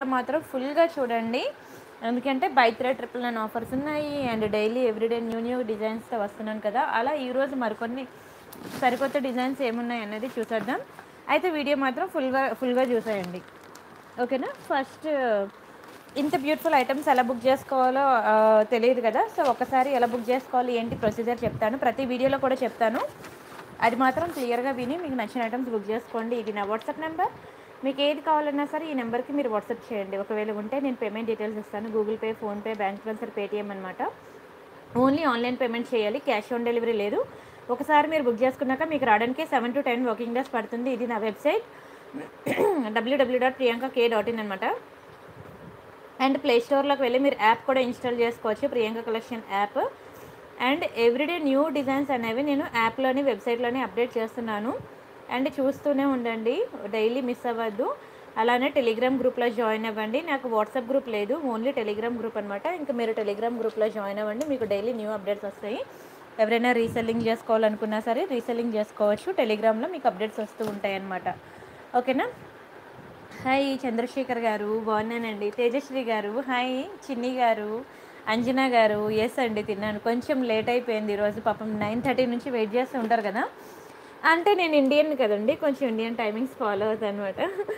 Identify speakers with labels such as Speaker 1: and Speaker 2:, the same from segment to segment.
Speaker 1: మాత్రం ఫుల్గా చూడండి ఎందుకంటే buy three triple nine offers ఉన్నాయి and daily everyday new new డిజైన్స్తో వస్తున్నాను కదా అలా ఈరోజు మరికొన్ని సరికొత్త డిజైన్స్ ఏమున్నాయి అనేది చూసేద్దాం అయితే వీడియో మాత్రం ఫుల్గా ఫుల్గా చూసేయండి ఓకేనా ఫస్ట్ ఇంత బ్యూటిఫుల్ ఐటమ్స్ ఎలా బుక్ చేసుకోవాలో ఆ, తెలియదు కదా సో ఒకసారి ఎలా బుక్ చేసుకోవాలి ఏంటి ప్రొసీజర్ చెప్తాను ప్రతి వీడియోలో కూడా చెప్తాను అది మాత్రం క్లియర్గా విని మీకు నచ్చిన ఐటమ్స్ బుక్ చేసుకోండి ఇది నా వాట్సాప్ నెంబర్ మీకు ఏది కావాలన్నా సరే ఈ నెంబర్కి మీరు వాట్సాప్ చేయండి ఒకవేళ ఉంటే నేను పేమెంట్ డీటెయిల్స్ ఇస్తాను Google Pay PhonePe bank transfer Paytm అనమాట ఓన్లీ ఆన్లైన్ పేమెంట్ చేయాలి క్యాష్ ఆన్ డెలివరీ లేదు ఒకసారి మీరు బుక్ చేసుకున్నాక మీకు రావడానికి seven to ten working days పడుతుంది ఇది నా website WW dot Priyanka K dot in అనమాట అండ్ ప్లే స్టోర్లోకి వెళ్ళి మీరు యాప్ కూడా ఇన్స్టాల్ చేసుకోవచ్చు Priyanka collection app and everyday new designs అనేవి నేను యాప్లోని వెబ్సైట్లోని అప్డేట్ చేస్తున్నాను అండ్ చూస్తూనే ఉండండి డైలీ మిస్ అవ్వద్దు అలానే టెలిగ్రామ్ గ్రూప్లో జాయిన్ అవ్వండి నాకు వాట్సాప్ గ్రూప్ లేదు ఓన్లీ టెలిగ్రామ్ గ్రూప్ అనమాట ఇంకా మీరు టెలిగ్రామ్ గ్రూప్లో జాయిన్ అవ్వండి మీకు డైలీ న్యూ అప్డేట్స్ వస్తాయి ఎవరైనా రీసెల్లింగ్ చేసుకోవాలనుకున్నా సరే రీసెల్లింగ్ చేసుకోవచ్చు టెలిగ్రామ్లో మీకు అప్డేట్స్ వస్తూ ఉంటాయి అన్నమాట ఓకేనా హాయ్ చంద్రశేఖర్ గారు బాగున్నానండి తేజశ్రీ గారు హాయ్ చిన్ని గారు అంజనా గారు ఎస్ అండి తిన్నాను కొంచెం లేట్ అయిపోయింది ఈరోజు పాపం నైన్ థర్టీ నుంచి వెయిట్ చేస్తూ ఉంటారు కదా అంటే నేను ఇండియన్ కదండి కొంచెం ఇండియన్ టైమింగ్స్ ఫాలో అవుతాను అనమాట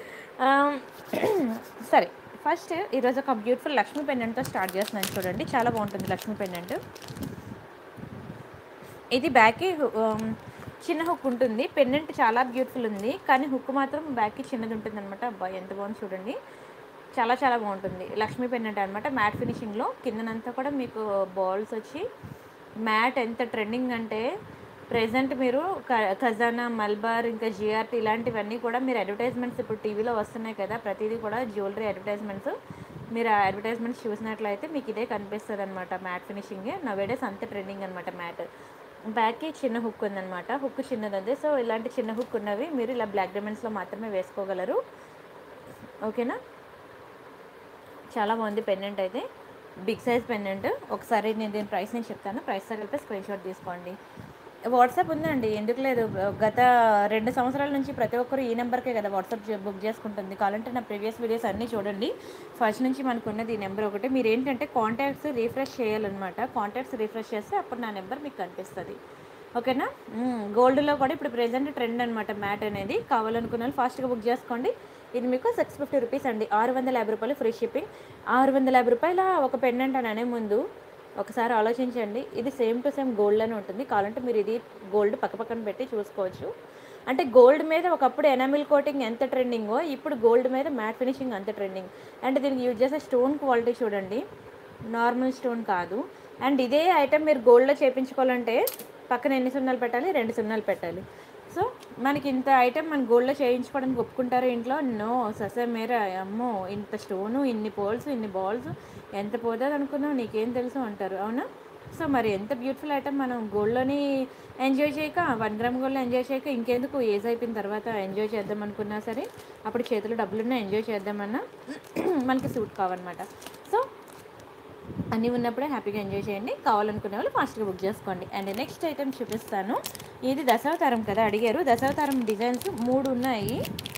Speaker 1: సరే ఫస్ట్ ఈరోజు ఒక బ్యూటిఫుల్ లక్ష్మీ పెండెంట్తో స్టార్ట్ చేస్తున్నాను చూడండి చాలా బాగుంటుంది లక్ష్మీ పెండెంట్ ఇది బ్యాక్కి ఉమ్, చిన్న హుక్ ఉంటుంది పెండెంట్ చాలా బ్యూటిఫుల్ ఉంది కానీ హుక్ మాత్రం బ్యాక్కి చిన్నది ఉంటుంది అనమాట అబ్బా ఎంత బాగుంది చూడండి చాలా చాలా బాగుంటుంది లక్ష్మీ పెండెంట్ అనమాట మ్యాట్ ఫినిషింగ్లో కిందనంతా కూడా మీకు బాల్స్ వచ్చి మ్యాట్ ఎంత ట్రెండింగ్ అంటే ప్రెసెంట్ మీరు క- ఖజానా మల్బార్ ఇంకా జిఆర్టీ ఇలాంటివన్నీ కూడా మీరు అడ్వర్టైజ్మెంట్స్ ఇప్పుడు టీవీలో వస్తున్నాయి కదా ప్రతిదీ కూడా జ్యువెలరీ అడ్వర్టైజ్మెంట్స్ మీరు ఆ అడ్వర్టైజ్మెంట్స్ చూసినట్లయితే మీకు ఇదే కనిపిస్తుంది అనమాట మ్యాట్ ఫినిషింగ్ నవేడేస్ అంత ట్రెండింగ్ అనమాట మ్యాట్ బ్యాక్కి చిన్న హుక్ ఉందన్నమాట హుక్ చిన్నది ఉంది సో ఇలాంటి చిన్న హుక్ ఉన్నవి మీరు ఇలా బ్లాక్ డైమండ్స్లో మాత్రమే వేసుకోగలరు ఓకేనా చాలా బాగుంది పెండెంట్ అయితే బిగ్ సైజ్ పెండెంట్ ఒకసారి నేను దీని ప్రైస్ నేను చెప్తాను ప్రైస్ కలిపి స్క్రీన్ షాట్ తీసుకోండి వాట్సాప్ ఉందండి ఎందుకు లేదు గత రెండు సంవత్సరాల నుంచి ప్రతి ఒక్కరు ఈ నెంబర్కే కదా వాట్సాప్ చే- బుక్ చేసుకుంటుంది కావాలంటే నా ప్రీవియస్ వీడియోస్ అన్నీ చూడండి ఫస్ట్ నుంచి మనకు ఉన్నది ఈ నెంబర్ ఒకటి మీరు ఏంటంటే కాంటాక్ట్స్ రీఫ్రెష్ చేయాలన్నమాట కాంటాక్ట్స్ రీఫ్రెష్ చేస్తే అప్పుడు నా నెంబర్ మీకు కనిపిస్తుంది ఓకేనా గోల్డ్లో కూడా ఇప్పుడు ప్రెజెంట్ ట్రెండ్ అనమాట మ్యాట్ అనేది కావాలనుకున్న వాళ్ళు ఫాస్ట్గా బుక్ చేసుకోండి ఇది మీకు సిక్స్ ఫిఫ్టీ రూపీస్ అండి ఆరు వందల యాభై రూపాయలు ఫ్రీ షిప్పింగ్ ఆరు వందల యాభై రూపాయల ఒక పెండెంట్ అని అనే ముందు ఒకసారి ఆలోచించండి ఇది సేమ్ టు సేమ్ గోల్డ్లోనే ఉంటుంది కావాలంటే మీరు ఇది గోల్డ్ పక్క పక్కన పెట్టి చూసుకోవచ్చు అంటే గోల్డ్ మీద ఒకప్పుడు ఎనామిల్ కోటింగ్ ఎంత ట్రెండింగో ఇప్పుడు గోల్డ్ మీద మ్యాట్ ఫినిషింగ్ అంత ట్రెండింగ్ అండ్ దీనికి యూజ్ చేసే స్టోన్ క్వాలిటీ చూడండి నార్మల్ స్టోన్ కాదు అండ్ ఇదే ఐటెం మీరు గోల్డ్లో చేయించుకోవాలంటే పక్కన ఎన్ని సున్నాలు పెట్టాలి రెండు సున్నాలు పెట్టాలి సో మనకి ఇంత ఐటెం మన గోల్డ్లో చేయించుకోవడానికి ఒప్పుకుంటారు ఇంట్లో నో ససే మేర అమ్మో ఇంత స్టోను ఇన్ని పోల్స్ ఇన్ని బాల్స్ ఎంత పోతుంది అనుకున్నావు నీకేం తెలుసు అంటారు అవునా సో మరి ఎంత బ్యూటిఫుల్ ఐటమ్ మనం గోల్డ్లోని ఎంజాయ్ చేయక వన్ గ్రామ్ గోల్డ్లో ఎంజాయ్ చేయక ఇంకెందుకు ఏజ్ అయిపోయిన తర్వాత ఎంజాయ్ చేద్దాం అనుకున్నా సరే అప్పుడు చేతిలో డబ్బులున్నా ఎంజాయ్ చేద్దామన్నా మనకి సూట్ కావన్నమాట సో అన్నీ ఉన్నప్పుడే హ్యాపీగా ఎంజాయ్ చేయండి కావాలనుకునే వాళ్ళు ఫాస్ట్గా బుక్ చేసుకోండి అండ్ నెక్స్ట్ ఐటెం చూపిస్తాను ఇది దశావతారం కదా అడిగారు దశావతారం డిజైన్స్ మూడు ఉన్నాయి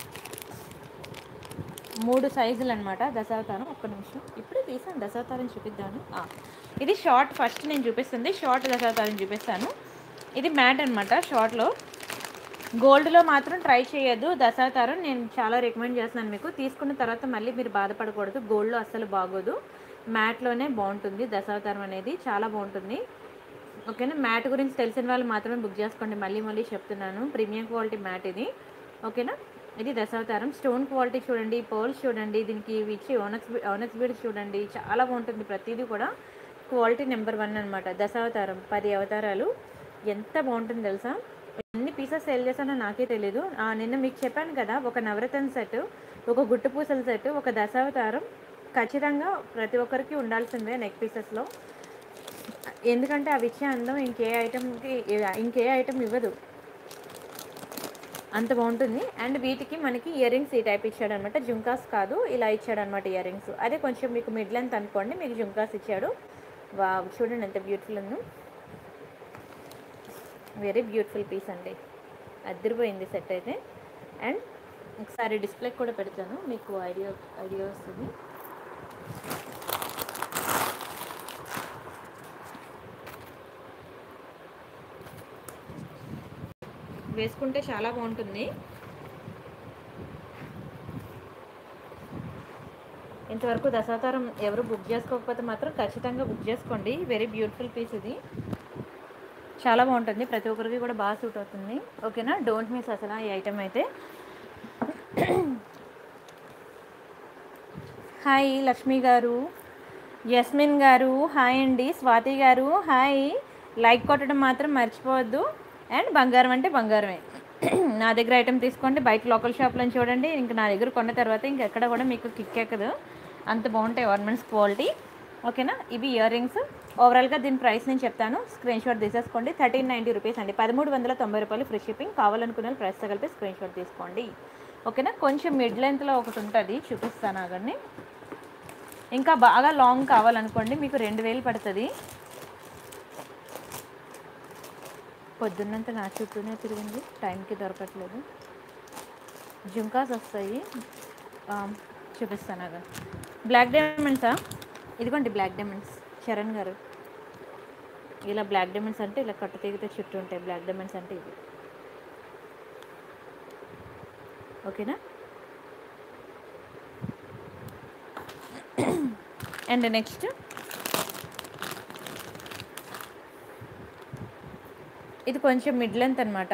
Speaker 1: మూడు సైజులు అనమాట దశావతారం ఒక్క నిమిషం ఇప్పుడు తీసాను దశావతారం చూపిద్దాను ఆ, ఇది షార్ట్ ఫస్ట్ నేను చూపిస్తుంది షార్ట్ దశావతారం చూపిస్తాను ఇది మ్యాట్ అనమాట షార్ట్లో గోల్డ్లో మాత్రం ట్రై చేయొద్దు దశావతారం నేను చాలా రికమెండ్ చేస్తున్నాను మీకు తీసుకున్న తర్వాత మళ్ళీ మీరు బాధపడకూడదు గోల్డ్లో అస్సలు బాగోదు మ్యాట్లోనే బాగుంటుంది దశావతారం అనేది చాలా బాగుంటుంది ఓకేనా మ్యాట్ గురించి తెలిసిన వాళ్ళు మాత్రమే బుక్ చేసుకోండి మళ్ళీ మళ్ళీ చెప్తున్నాను ప్రీమియం క్వాలిటీ మ్యాట్ ఇది ఓకేనా ఇది దశావతారం స్టోన్ క్వాలిటీ చూడండి పర్ల్స్ చూడండి దీనికి ఇవి ఇచ్చి ఓనక్స్ ఓనక్స్ బీడ్స్ చూడండి చాలా బాగుంటుంది ప్రతిదీ కూడా క్వాలిటీ నెంబర్ వన్ అనమాట దశావతారం పది అవతారాలు ఎంత బాగుంటుంది తెలుసా ఎన్ని పీసెస్ సేల్ చేశానో నాకే తెలీదు ఆ, నిన్న మీకు చెప్పాను కదా ఒక నవరత్న సెట్ ఒక గుట్టు పూసల సెట్ ఒక దశావతారం ఖచ్చితంగా ప్రతి ఒక్కరికి ఉండాల్సిందే నెక్ పీసెస్లో ఎందుకంటే అవి ఇచ్చే అందం ఇంకే ఐటెంకి ఇంకే ఐటెం ఇవ్వదు అంత బాగుంటుంది అండ్ వీటికి మనకి ఇయర్ రింగ్స్ ఈ టైప్ ఇచ్చాడనమాట జుంకాస్ కాదు ఇలా ఇచ్చాడనమాట ఇయర్ రింగ్స్ అదే కొంచెం మీకు మిడ్ లెంత్ అనుకోండి మీకు జుంకాస్ ఇచ్చాడు వా చూడండి ఎంత బ్యూటిఫుల్ ఉందో వెరీ బ్యూటిఫుల్ పీస్ అండి అద్దరిపోయింది సెట్ అయితే అండ్ ఒకసారి డిస్ప్లే కూడా పెడతాను మీకు ఐడియా ఐడియా వస్తుంది వేసుకుంటే చాలా బాగుంటుంది ఇంతవరకు దశావతారం ఎవరు బుక్ చేసుకోకపోతే మాత్రం ఖచ్చితంగా బుక్ చేసుకోండి వెరీ బ్యూటిఫుల్ పీస్ ఇది చాలా బాగుంటుంది ప్రతి ఒక్కరికి కూడా బాగా సూట్ అవుతుంది ఓకేనా డోంట్ మిస్ అసలు ఈ ఐటమ్ అయితే హాయ్ లక్ష్మి గారు యస్మిన్ గారు హాయ్ అండి స్వాతి గారు హాయ్ లైక్ కొట్టడం మాత్రం మర్చిపోవద్దు అండ్ బంగారం అంటే బంగారమే నా దగ్గర ఐటమ్ తీసుకోండి బయట లోకల్ షాప్లో చూడండి ఇంక నా దగ్గర కొన్న తర్వాత ఇంకెక్కడ కూడా మీకు కిక్ ఎక్కదు అంత బాగుంటాయి ఆర్నమెంట్స్ క్వాలిటీ ఓకేనా ఇవి ఇయర్ రింగ్స్ ఓవరాల్గా దీని ప్రైస్ నేను చెప్తాను స్క్రీన్ షాట్ తీసేసుకోండి థర్టీన్ నైంటీ రూపీస్ అండి పదమూడు వందల తొంభై రూపాయలు ఫ్రీ షిప్పింగ్ కావాలనుకున్న వాళ్ళు ప్రైస్తో కలిపి స్క్రీన్ షాట్ తీసుకోండి ఓకేనా కొంచెం మిడ్ లెంత్లో ఒకటి ఉంటుంది చూపిస్తాను అగర్ని ఇంకా బాగా లాంగ్ కావాలనుకోండి మీకు రెండు వేలు పడుతుంది పొద్దున్నంత నా చుట్టూనే తిరిగింది టైంకి దొరకట్లేదు జుంకాస్ వస్తాయి ఆ, చూపిస్తాను అగా బ్లాక్ డైమండ్సా ఇదిగోండి బ్లాక్ డైమండ్స్ చరణ్ గారు ఇలా బ్లాక్ డైమండ్స్ అంటే ఇలా కట్టు తెగితే చుట్టూ ఉంటాయి బ్లాక్ డైమండ్స్ అంటే ఇది ఓకేనా అండ్ నెక్స్ట్ ఇది కొంచెం మిడ్ లెంత్ అనమాట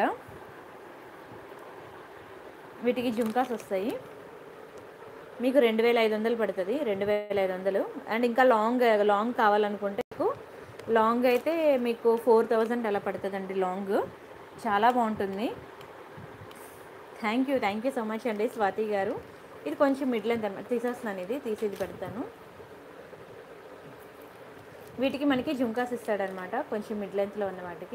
Speaker 1: వీటికి జుంకాస్ వస్తాయి మీకు రెండు వేల ఐదు వందలు పడుతుంది రెండు వేల ఐదు వందలు అండ్ ఇంకా లాంగ్ లాంగ్ కావాలనుకుంటే మీకు లాంగ్ అయితే మీకు ఫోర్ థౌజండ్ అలా పడుతుందండి లాంగ్ చాలా బాగుంటుంది thank you thank you so much అండి స్వాతి గారు ఇది కొంచెం మిడ్ లెంత్ అనమాట తీసేస్తున్నాను ఇది తీసి ఇది పెడతాను వీటికి మనకి జుంకాస్ ఇస్తాడనమాట కొంచెం మిడ్ లెంత్లో ఉన్న వాటికి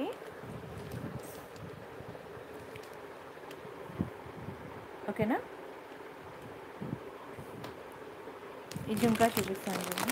Speaker 1: ఓకేనా ఈ జుంకా చూపిస్తాను చూడండి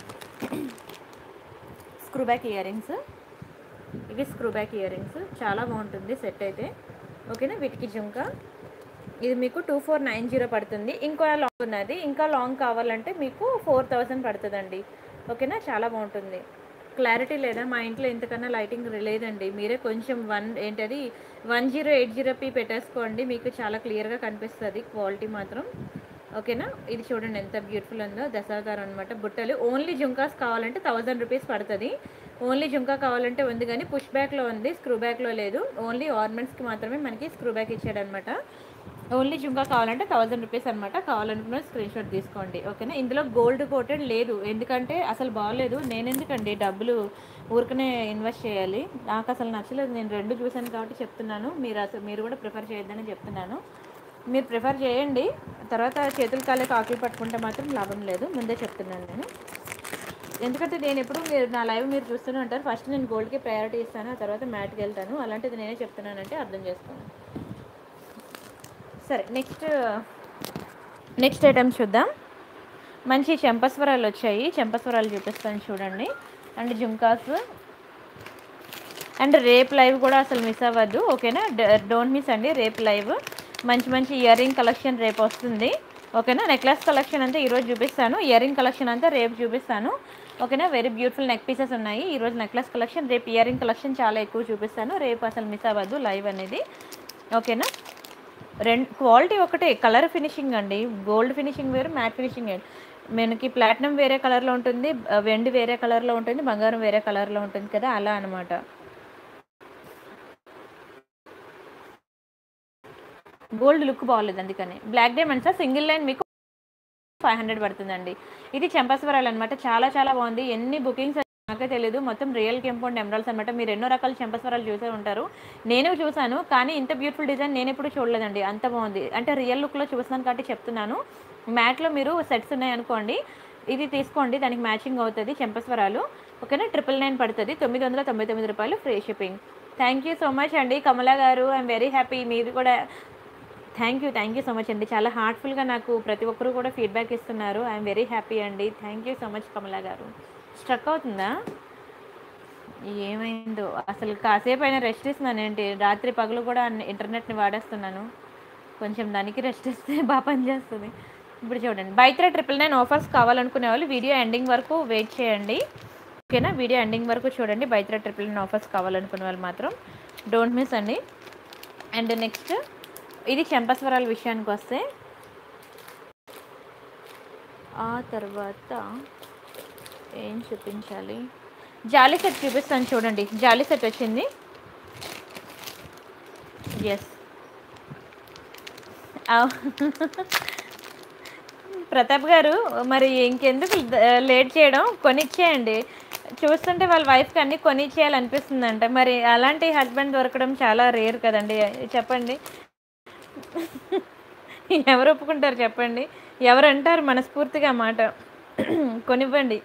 Speaker 1: స్క్రూ బ్యాక్ ఇయర్ రింగ్స్ ఇవి స్క్రూ బ్యాక్ ఇయర్ రింగ్స్ చాలా బాగుంటుంది సెట్ అయితే ఓకేనా వీటికి జుంకా ఇది మీకు టూ ఫోర్ నైన్ జీరో పడుతుంది ఇంకో లాంగ్ ఉన్నది ఇంకా లాంగ్ కావాలంటే మీకు ఫోర్ థౌజండ్ పడుతుందండి ఓకేనా చాలా బాగుంటుంది క్లారిటీ లేదా మా ఇంట్లో ఇంతకన్నా లైటింగ్ లేదండి మీరే కొంచెం వన్ ఏంటది one zero eight zero P పెట్టేసుకోండి మీకు చాలా క్లియర్గా కనిపిస్తుంది క్వాలిటీ మాత్రం ఓకేనా ఇది చూడండి ఎంత బ్యూటిఫుల్ ఉందో దశావతారం అనమాట బుట్టలు ఓన్లీ జుంకాస్ కావాలంటే థౌజండ్ రూపీస్ పడుతుంది ఓన్లీ జుంకా కావాలంటే ఉంది కానీ పుష్ బ్యాక్లో ఉంది స్క్రూ బ్యాక్లో లేదు ఓన్లీ ఆర్నమెంట్స్కి మాత్రమే మనకి స్క్రూ బ్యాక్ ఇచ్చాడనమాట ఓన్లీ జుంకా కావాలంటే థౌజండ్ రూపీస్ అనమాట కావాలనుకున్న స్క్రీన్ షాట్ తీసుకోండి ఓకేనా ఇందులో గోల్డ్ కోటెడ్ లేదు ఎందుకంటే అసలు బాగలేదు నేను ఎందుకండి డబ్బులు ఊరికనే ఇన్వెస్ట్ చేయాలి నాకు అసలు నచ్చలేదు నేను రెండు చూశాను కాబట్టి చెప్తున్నాను మీరు అసలు మీరు కూడా ప్రిఫర్ చేయొద్దని చెప్తున్నాను మీరు ప్రిఫర్ చేయండి తర్వాత చేతులు కాలే కాకులు పట్టుకుంటే మాత్రం లాభం లేదు ముందే చెప్తున్నాను నేను ఎందుకంటే నేను ఎప్పుడు మీరు నా లైవ్ మీరు చూస్తూనే ఉంటారు ఫస్ట్ నేను గోల్డ్కి ప్రయారిటీ ఇస్తాను ఆ తర్వాత మ్యాట్కి వెళ్తాను అలాంటిది నేనే చెప్తున్నానంటే అర్థం చేసుకోండి సరే నెక్స్ట్ నెక్స్ట్ ఐటమ్ చూద్దాం మంచి చెంపస్వరాలు వచ్చాయి చెంపస్వరాలు చూపిస్తాను చూడండి అండ్ జుంకాస్ అండ్ రేప్ లైవ్ కూడా అసలు మిస్ అవ్వద్దు ఓకేనా డోంట్ మిస్ అండి రేప్ లైవ్ మంచి మంచి ఇయర్ రింగ్ కలెక్షన్ రేపు వస్తుంది ఓకేనా నెక్లెస్ కలెక్షన్ అంతా ఈరోజు చూపిస్తాను ఇయర్ రింగ్ కలెక్షన్ అంతా రేపు చూపిస్తాను ఓకేనా వెరీ బ్యూటిఫుల్ నెక్ పీసెస్ ఉన్నాయి ఈరోజు నెక్లెస్ కలెక్షన్ రేపు ఇయర్ రింగ్ కలెక్షన్ చాలా ఎక్కువ చూపిస్తాను రేపు అసలు మిస్ అవ్వద్దు లైవ్ అనేది ఓకేనా రెండు క్వాలిటీ ఒకటే కలర్ ఫినిషింగ్ అండి గోల్డ్ ఫినిషింగ్ వేరు మ్యాట్ ఫినిషింగ్ వేరు మనకి ప్లాటినం వేరే కలర్లో ఉంటుంది బ- వెండి వేరే కలర్లో ఉంటుంది బంగారం వేరే కలర్లో ఉంటుంది కదా అలా అనమాట గోల్డ్ లుక్ బాగోలేదు అందుకని బ్లాక్ డైమండ్స్ సింగిల్ లైన్ మీకు ఫైవ్ హండ్రెడ్ పడుతుందండి ఇది చెంపస్వరాలు అనమాట చాలా చాలా బాగుంది ఎన్ని బుకింగ్స్ నాకే తెలియదు మొత్తం రియల్ కెంపౌండ్ ఎమరాల్స్ అనమాట మీరు ఎన్నో రకాల చెంపస్వరాలు చూసే ఉంటారు నేను చూసాను కానీ ఇంత బ్యూటిఫుల్ డిజైన్ నేను ఎప్పుడు చూడలేదండి అంత బాగుంది అంటే రియల్ లుక్లో చూస్తున్నాను కాబట్టి చెప్తున్నాను మ్యాట్లో మీరు సెట్స్ ఉన్నాయనుకోండి ఇది తీసుకోండి దానికి మ్యాచింగ్ అవుతుంది చెంపస్వరాలు ఓకేనా ట్రిపుల్ నైన్ పడుతుంది తొమ్మిది వందల తొంభై తొమ్మిది రూపాయలు free shipping thank you so much అండి Kamala garu I'm very happy మీరు కూడా thank you thank you so much అండి చాలా హార్ట్ఫుల్గా నాకు ప్రతి ఒక్కరు కూడా ఫీడ్బ్యాక్ ఇస్తున్నారు ఐఎమ్ వెరీ హ్యాపీ అండి thank you so much Kamala garu struck అవుతుందా ఏమైందో అసలు కాసేపు అయినా రెస్ట్ ఇస్తున్నాను ఏంటి రాత్రి పగలు కూడా ఇంటర్నెట్ని వాడేస్తున్నాను కొంచెం దానికి రెస్ట్ ఇస్తే బాగా పనిచేస్తుంది ఇప్పుడు చూడండి బైత్ర ట్రిపుల్ నైన్ ఆఫర్స్ కావాలనుకునే వాళ్ళు వీడియో ఎండింగ్ వరకు వెయిట్ చేయండి ఓకేనా వీడియో ఎండింగ్ వరకు చూడండి బైత్ర ట్రిపుల్ నైన్ ఆఫర్స్ కావాలనుకునే వాళ్ళు మాత్రం డోంట్ మిస్ అండి అండ్ నెక్స్ట్ ఇది చెంపస్వరాల విషయానికి వస్తే ఆ తర్వాత ఏం చూపించాలి జాలీ సెట్ చూపిస్తాను చూడండి జాలీ సెట్ వచ్చింది ఎస్ ప్రతాప్ గారు మరి ఇంకెందుకు లేట్ చేయడం కొనిచ్చేయండి చూస్తుంటే వాళ్ళ వైఫ్కి అన్నీ కొనిచ్చేయాలనిపిస్తుందంట మరి అలాంటి హస్బెండ్ దొరకడం చాలా రేర్ కదండి చెప్పండి ఎవరు ఒప్పుకుంటారు చెప్పండి ఎవరు అంటారు మనస్ఫూర్తిగా ఆ మాట కొనివ్వండి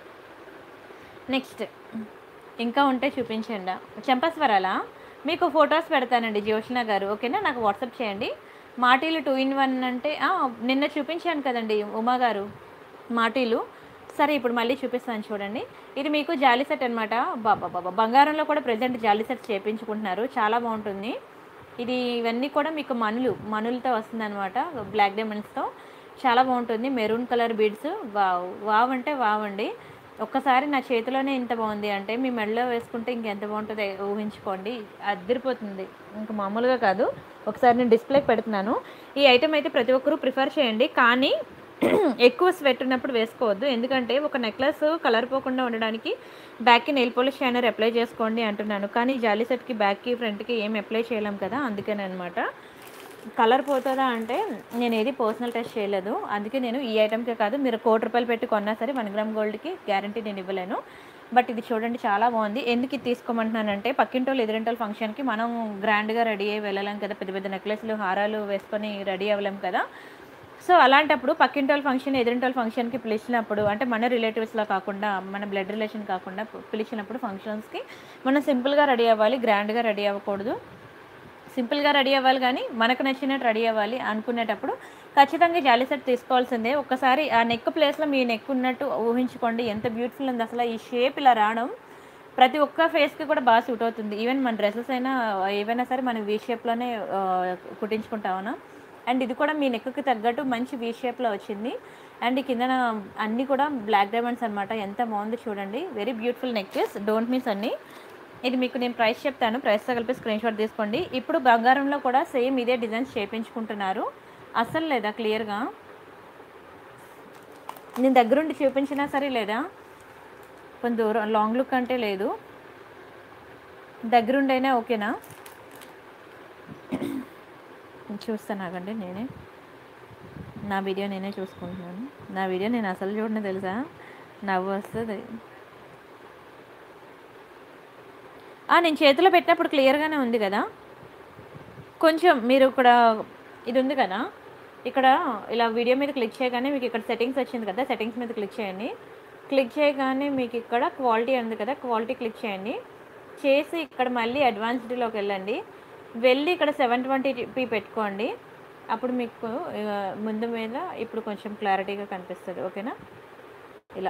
Speaker 1: నెక్స్ట్ ఇంకా ఉంటే చూపించండి చెంపస్వరాలా మీకు ఫొటోస్ పెడతానండి జ్యోష్ణ గారు ఓకేనా నాకు వాట్సాప్ చేయండి మాటీలు టూ ఇన్ వన్ అంటే ఆ, నిన్న చూపించాను కదండి ఉమా గారు మాటీలు సరే ఇప్పుడు మళ్ళీ చూపిస్తాను చూడండి ఇది మీకు జాలీ సెట్ అనమాట బాబా బాబా బంగారంలో కూడా ప్రజెంట్ జాలీ సెట్ చేయించుకుంటున్నారు చాలా బాగుంటుంది ఇది ఇవన్నీ కూడా మీకు మనులు మనులతో వస్తుంది అనమాట బ్లాక్ డైమండ్స్తో చాలా బాగుంటుంది maroon colour beads wow wow అంటే వావ్ అండి ఒక్కసారి నా చేతిలోనే ఇంత బాగుంది అంటే మీ మెడలో వేసుకుంటే ఇంకెంత బాగుంటుందో ఊహించుకోండి అద్దరిపోతుంది ఇంకా మామూలుగా కాదు ఒకసారి నేను డిస్ప్లేకి పెడుతున్నాను ఈ ఐటెం అయితే ప్రతి ఒక్కరూ ప్రిఫర్ చేయండి కానీ ఎక్కువ స్వెట్ ఉన్నప్పుడు వేసుకోవద్దు ఎందుకంటే ఒక నెక్లెస్ కలర్ పోకుండా ఉండడానికి బ్యాక్కి నెయిల్ పాలిష్ షైనర్ అప్లై చేసుకోండి అంటున్నాను కానీ జాలీ సెట్కి బ్యాక్కి ఫ్రంట్కి ఏం అప్లై చేయలేం కదా అందుకని అనమాట కలర్ పోతుందా అంటే నేను ఏది పర్సనల్ టెస్ట్ చేయలేదు అందుకే నేను ఈ ఐటెంకే కాదు మీరు కోటి రూపాయలు పెట్టి కొన్నా సరే వన్ గ్రామ్ గోల్డ్కి గ్యారంటీ నేను ఇవ్వలేను బట్ ఇది చూడండి చాలా బాగుంది ఎందుకు ఇది తీసుకోమంటున్నానంటే పక్కింటోళ్ళు ఎదురింటోళ్ళు ఫంక్షన్కి మనం గ్రాండ్గా రెడీ అయ్యి వెళ్ళలేం కదా పెద్ద పెద్ద నెక్లెస్లు హారాలు వేసుకొని రెడీ అవ్వలేం కదా సో అలాంటప్పుడు పక్కింటోళ్ళ ఫంక్షన్ ఎదురింటోళ్ళ ఫంక్షన్కి పిలిచినప్పుడు అంటే మన రిలేటివ్స్లో కాకుండా మన బ్లడ్ రిలేషన్ కాకుండా పిలిచినప్పుడు ఫంక్షన్స్కి మనం సింపుల్గా రెడీ అవ్వాలి గ్రాండ్గా రెడీ అవ్వకూడదు సింపుల్గా రెడీ అవ్వాలి కానీ మనకు నచ్చినట్టు రెడీ అవ్వాలి అనుకునేటప్పుడు ఖచ్చితంగా జాలీ సెట్ తీసుకోవాల్సిందే ఒక్కసారి ఆ నెక్ ప్లేస్లో మీ నెక్ ఉన్నట్టు ఊహించుకోండి ఎంత బ్యూటిఫుల్ ఉంది అసలు ఈ షేప్ ఇలా రావడం ప్రతి ఒక్క ఫేస్కి కూడా బాగా సూట్ అవుతుంది ఈవెన్ మన డ్రెస్సెస్ అయినా ఏవైనా సరే మనం వీ షేప్లోనే కుట్టించుకుంటామన్నా అండ్ ఇది కూడా మీ నెక్కి తగ్గట్టు మంచి వీ షేప్లో వచ్చింది అండ్ ఈ కిందన అన్నీ కూడా బ్లాక్ డైమండ్స్ అనమాట ఎంత బాగుంది చూడండి very beautiful necklace don't miss అన్ని ఇది మీకు నేను ప్రైస్ చెప్తాను ప్రైస్తో కలిపి స్క్రీన్ షాట్ తీసుకోండి ఇప్పుడు బంగారంలో కూడా సేమ్ ఇదే డిజైన్స్ చేయించుకుంటున్నారు అస్సలు లేదా క్లియర్గా నేను దగ్గరుండి చూపించినా సరే లేదా కొంచెం దూరం లాంగ్ లుక్ అంటే లేదు దగ్గరుండైనా ఓకేనా చూస్తాను ఆగండి నేనే నా వీడియో నేనే చూసుకుంటున్నాను నా వీడియో నేను అసలు చూడను తెలుసా నవ్వు వస్తుంది ఆ, నేను చేతిలో పెట్టినప్పుడు క్లియర్గానే ఉంది కదా కొంచెం మీరు ఇక్కడ ఇది ఉంది కదా ఇక్కడ ఇలా వీడియో మీద క్లిక్ చేయగానే మీకు ఇక్కడ సెట్టింగ్స్ వచ్చింది కదా సెట్టింగ్స్ మీద క్లిక్ చేయండి క్లిక్ చేయగానే మీకు ఇక్కడ క్వాలిటీ ఉంది కదా క్వాలిటీ క్లిక్ చేయండి చేసి ఇక్కడ మళ్ళీ అడ్వాన్స్డ్లోకి వెళ్ళండి వెళ్ళి ఇక్కడ సెవెన్ ట్వంటీ పీ పెట్టుకోండి అప్పుడు మీకు ఆ, ముందు మీద ఇప్పుడు కొంచెం క్లారిటీగా కనిపిస్తుంది ఓకేనా ఇలా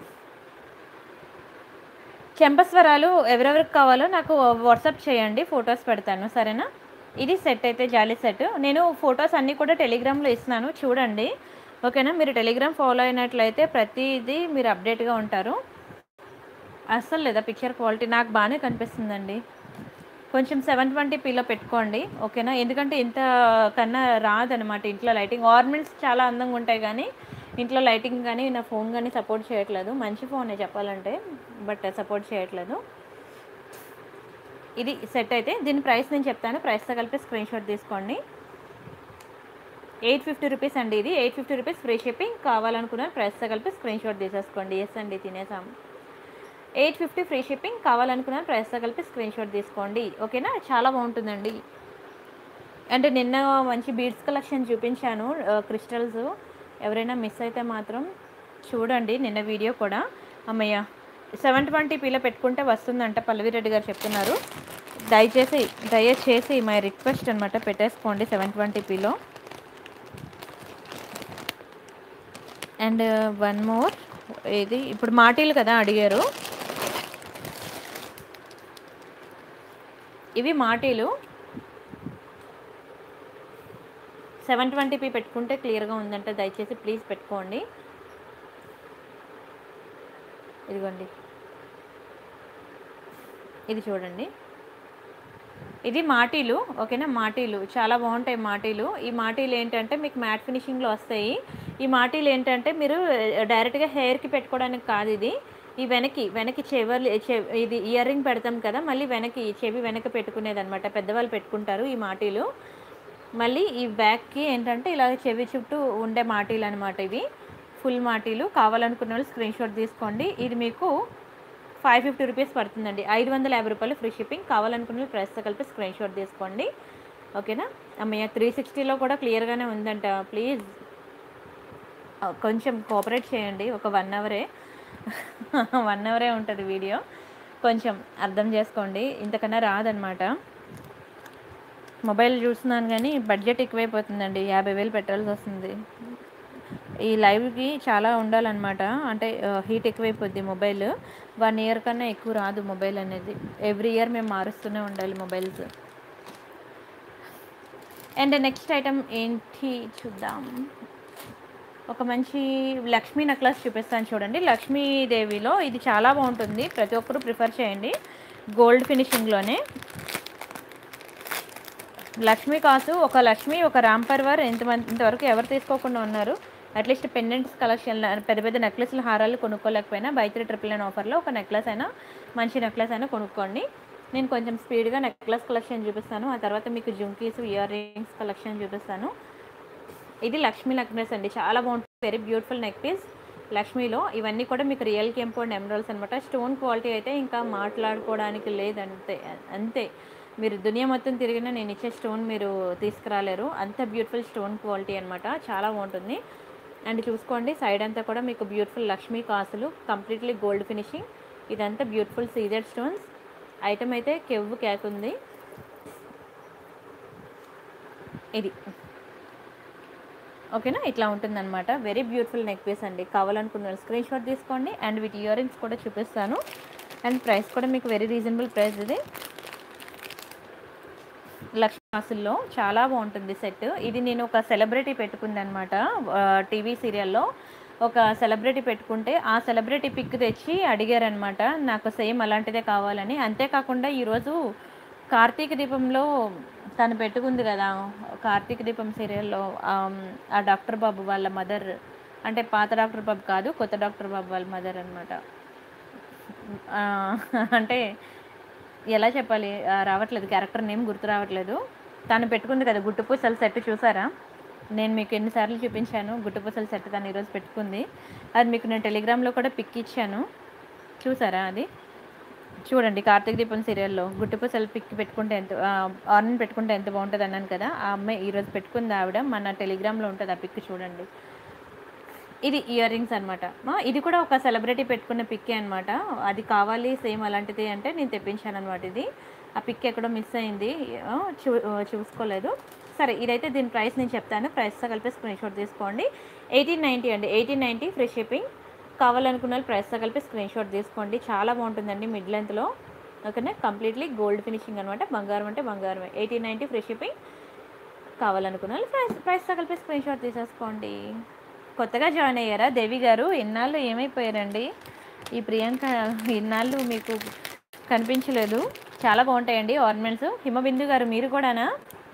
Speaker 1: చెంపస్వరాలు ఎవరెవరికి కావాలో నాకు వాట్సాప్ చేయండి ఫొటోస్ పెడతాను సరేనా ఇది సెట్ అయితే జాలీ సెట్ నేను ఫొటోస్ అన్నీ కూడా టెలిగ్రామ్లో ఇస్తున్నాను చూడండి ఓకేనా మీరు టెలిగ్రామ్ ఫాలో అయినట్లయితే ప్రతిదీ మీరు అప్డేట్గా ఉంటారు అస్సలు లేదా పిక్చర్ క్వాలిటీ నాకు బాగానే కనిపిస్తుందండి కొంచెం సెవెన్ ట్వంటీ పీలో పెట్టుకోండి ఓకేనా ఎందుకంటే ఇంత కన్నా రాదనమాట ఇంట్లో లైటింగ్ ఆర్నమెంట్స్ చాలా అందంగా ఉంటాయి కానీ ఇంట్లో లైటింగ్ కానీ నా ఫోన్ కానీ సపోర్ట్ చేయట్లేదు మంచి ఫోనే చెప్పాలంటే బట్ సపోర్ట్ చేయట్లేదు ఇది సెట్ అయితే దీని ప్రైస్ నేను చెప్తాను ప్రైస్తో కలిపి స్క్రీన్ షాట్ తీసుకోండి ఎయిట్ ఫిఫ్టీ రూపీస్ అండి ఇది eight fifty rupees free shipping కావాలనుకున్నారు ప్రైస్తో కలిపి స్క్రీన్ షాట్ తీసేసుకోండి ఎస్ అండి తినేసాం ఎయిట్ ఫిఫ్టీ ఫ్రీ షిప్పింగ్ కావాలనుకున్నారు ప్రైస్తో కలిపి స్క్రీన్ షాట్ తీసుకోండి ఓకేనా చాలా బాగుంటుందండి అంటే నిన్న మంచి బీడ్స్ కలెక్షన్ చూపించాను క్రిస్టల్స్ ఎవరైనా మిస్ అయితే మాత్రం చూడండి నిన్న వీడియో కూడా అమ్మయ్య సెవెన్ ట్వంటీ పీలో పెట్టుకుంటే వస్తుందంట పల్లవి రెడ్డి గారు చెప్తున్నారు దయచేసి దయచేసి మై రిక్వెస్ట్ అనమాట పెట్టేసుకోండి సెవెన్ ట్వంటీ పీలో అండ్ వన్ మోర్ ఇది ఇప్పుడు మాటీలు కదా అడిగారు ఇవి మాటీలు సెవెన్ ట్వంటీపీ పెట్టుకుంటే క్లియర్గా ఉందంటే దయచేసి ప్లీజ్ పెట్టుకోండి ఇదిగోండి ఇది చూడండి ఇది మాటీలు ఓకేనా మాటీలు చాలా బాగుంటాయి మాటీలు ఈ మాటీలు ఏంటంటే మీకు మ్యాట్ ఫినిషింగ్లో వస్తాయి ఈ మాటీలు ఏంటంటే మీరు డైరెక్ట్గా హెయిర్కి పెట్టుకోవడానికి కాదు ఇది ఈ వెనక్కి వెనక్కి చెవర్లు చె- ఇది ఇయర్ రింగ్ పెడతాం కదా మళ్ళీ వెనక్కి చెవి వెనక పెట్టుకునేది అనమాట పెద్దవాళ్ళు పెట్టుకుంటారు ఈ మాటీలు మళ్ళీ ఈ బ్యాక్కి ఏంటంటే ఇలా చెవి చుట్టూ ఉండే మాటీలు అనమాట ఇవి ఫుల్ మాటీలు కావాలనుకున్న వాళ్ళు స్క్రీన్ షాట్ తీసుకోండి ఇది మీకు ఫైవ్ ఫిఫ్టీ రూపీస్ పడుతుందండి ఐదు వందల యాభై రూపాయలు ఫ్రీ షిప్పింగ్ కావాలనుకున్న వాళ్ళు ప్రైస్తో కలిపి స్క్రీన్ షాట్ తీసుకోండి ఓకేనా అమ్మయ్య త్రీ సిక్స్టీలో కూడా క్లియర్గానే ఉందంట ప్లీజ్ కొంచెం కోఆపరేట్ చేయండి ఒక వన్ అవరే వన్ అవరే ఉంటుంది వీడియో కొంచెం అర్థం చేసుకోండి ఇంతకన్నా రాదనమాట మొబైల్ చూస్తున్నాను కానీ బడ్జెట్ ఎక్కువైపోతుందండి యాభై వేలు పెట్టాల్సి వస్తుంది ఈ లైవ్కి చాలా ఉండాలన్నమాట అంటే హీట్ ఎక్కువైపోద్ది మొబైల్ వన్ ఇయర్ కన్నా ఎక్కువ రాదు మొబైల్ అనేది ఎవ్రీ ఇయర్ మేము మారుస్తూనే ఉండాలి మొబైల్స్ అండ్ నెక్స్ట్ ఐటమ్ ఏంటి చూద్దాం ఒక మంచి లక్ష్మీ నెక్లెస్ చూపిస్తాను చూడండి లక్ష్మీదేవిలో ఇది చాలా బాగుంటుంది ప్రతి ఒక్కరూ ప్రిఫర్ చేయండి గోల్డ్ ఫినిషింగ్లోనే లక్ష్మీ కాసు ఒక లక్ష్మి ఒక రామ్ పర్వర్ ఎంతమంది ఇంతవరకు ఎవరు తీసుకోకుండా ఉన్నారు అట్లీస్ట్ పెండెంట్స్ కలెక్షన్ పెద్ద పెద్ద నెక్లెస్లు హారాలు కొనుక్కోలేకపోయినా బై త్రీ ట్రిపుల్ నైన్ ఆఫర్లో ఒక నెక్లెస్ అయినా మంచి నెక్లెస్ అయినా కొనుక్కోండి నేను కొంచెం స్పీడ్గా నెక్లెస్ కలెక్షన్ చూపిస్తాను ఆ తర్వాత మీకు జుంకీస్ ఇయర్ రింగ్స్ కలెక్షన్ చూపిస్తాను ఇది లక్ష్మీ నెక్లెస్ అండి చాలా బాగుంటుంది వెరీ బ్యూటిఫుల్ నెక్ పీస్ లక్ష్మీలో ఇవన్నీ కూడా మీకు రియల్ కెంపౌండ్ ఎమరాల్స్ అనమాట స్టోన్ క్వాలిటీ అయితే ఇంకా మాట్లాడుకోవడానికి లేదంతే అంతే మీరు దునియా మొత్తం తిరిగినా నేను ఇచ్చే స్టోన్ మీరు తీసుకురాలేరు అంత బ్యూటిఫుల్ స్టోన్ క్వాలిటీ అనమాట చాలా బాగుంటుంది అండ్ చూసుకోండి సైడ్ అంతా కూడా మీకు బ్యూటిఫుల్ లక్ష్మీ కాసులు కంప్లీట్లీ గోల్డ్ ఫినిషింగ్ ఇదంతా బ్యూటిఫుల్ సీజర్ స్టోన్స్ ఐటమ్ అయితే కెవ్వు కేక్ ఉంది ఇది ఓకేనా ఇట్లా ఉంటుందన్నమాట వెరీ బ్యూటిఫుల్ నెక్ పీస్ అండి కావాలనుకున్న స్క్రీన్ షాట్ తీసుకోండి అండ్ వీటి ఇయర్ రింగ్స్ కూడా చూపిస్తాను అండ్ ప్రైస్ కూడా మీకు వెరీ రీజనబుల్ ప్రైస్ ఇది లక్ష్మాసుల్లో చాలా బాగుంటుంది సెట్ ఇది నేను ఒక సెలబ్రిటీ పెట్టుకుంది అనమాట టీవీ సీరియల్లో ఒక సెలబ్రిటీ పెట్టుకుంటే ఆ సెలబ్రిటీ పిక్ తెచ్చి అడిగారనమాట నాకు సేమ్ అలాంటిదే కావాలని అంతేకాకుండా ఈరోజు కార్తీక దీపంలో తను పెట్టుకుంది కదా కార్తీక దీపం సీరియల్లో ఆ డాక్టర్ బాబు వాళ్ళ మదర్ అంటే పాత డాక్టర్ బాబు కాదు కొత్త డాక్టర్ బాబు వాళ్ళ మదర్ అనమాట అంటే ఎలా చెప్పాలి ఆ, రావట్లేదు క్యారెక్టర్ నేమ్ గుర్తు రావట్లేదు తను పెట్టుకుంది కదా గుట్టుపూసల సెట్ చూసారా నేను మీకు ఎన్నిసార్లు చూపించాను గుట్టుపూసల సెట్ తను ఈరోజు పెట్టుకుంది అది మీకు నేను టెలిగ్రామ్లో కూడా పిక్ ఇచ్చాను చూసారా అది చూడండి కార్తీక దీపం సీరియల్లో గుట్టుపూసలు పిక్ పెట్టుకుంటే ఎంత ఆర్నమెంట్ పెట్టుకుంటే ఎంత బాగుంటుంది అన్నాను కదా ఆ అమ్మాయి ఈరోజు పెట్టుకుంది ఆవిడ మన టెలిగ్రామ్లో ఉంటుంది ఆ పిక్ చూడండి ఇది ఇయర్ రింగ్స్ అనమాట ఇది కూడా ఒక సెలబ్రిటీ పెట్టుకున్న పిక్కే అనమాట అది కావాలి సేమ్ అలాంటిది అంటే నేను తెప్పించాను అనమాట ఇది ఆ పిక్ ఎక్కడో మిస్ అయింది ఆ, చూ ఆ, చూసుకోలేదు సరే ఇదైతే దీని ప్రైస్ నేను చెప్తాను ప్రైస్తో కలిపి స్క్రీన్ షాట్ తీసుకోండి ఎయిటీన్ నైంటీ అండి ఎయిటీన్ నైంటీ ఫ్రీ షిప్పింగ్ కావాలనుకున్న వాళ్ళు ప్రైస్తో కలిపి స్క్రీన్ షాట్ తీసుకోండి చాలా బాగుంటుందండి మిడ్ లెంత్లో ఓకేనా కంప్లీట్లీ గోల్డ్ ఫినిషింగ్ అనమాట బంగారం అంటే బంగారమే ఎయిటీన్ నైంటీ ఫ్రీ షిప్పింగ్ కావాలనుకున్న వాళ్ళు ప్రైస్ ప్రైస్తో కలిపి స్క్రీన్ షాట్ తీసేసుకోండి కొత్తగా జాయిన్ అయ్యారా దేవి గారు ఇన్నాళ్ళు ఏమైపోయారండి ఈ ప్రియాంక ఇన్నాళ్ళు మీకు కనిపించలేదు చాలా బాగుంటాయండి ఆర్నమెంట్స్ హిమబిందు గారు మీరు కూడానా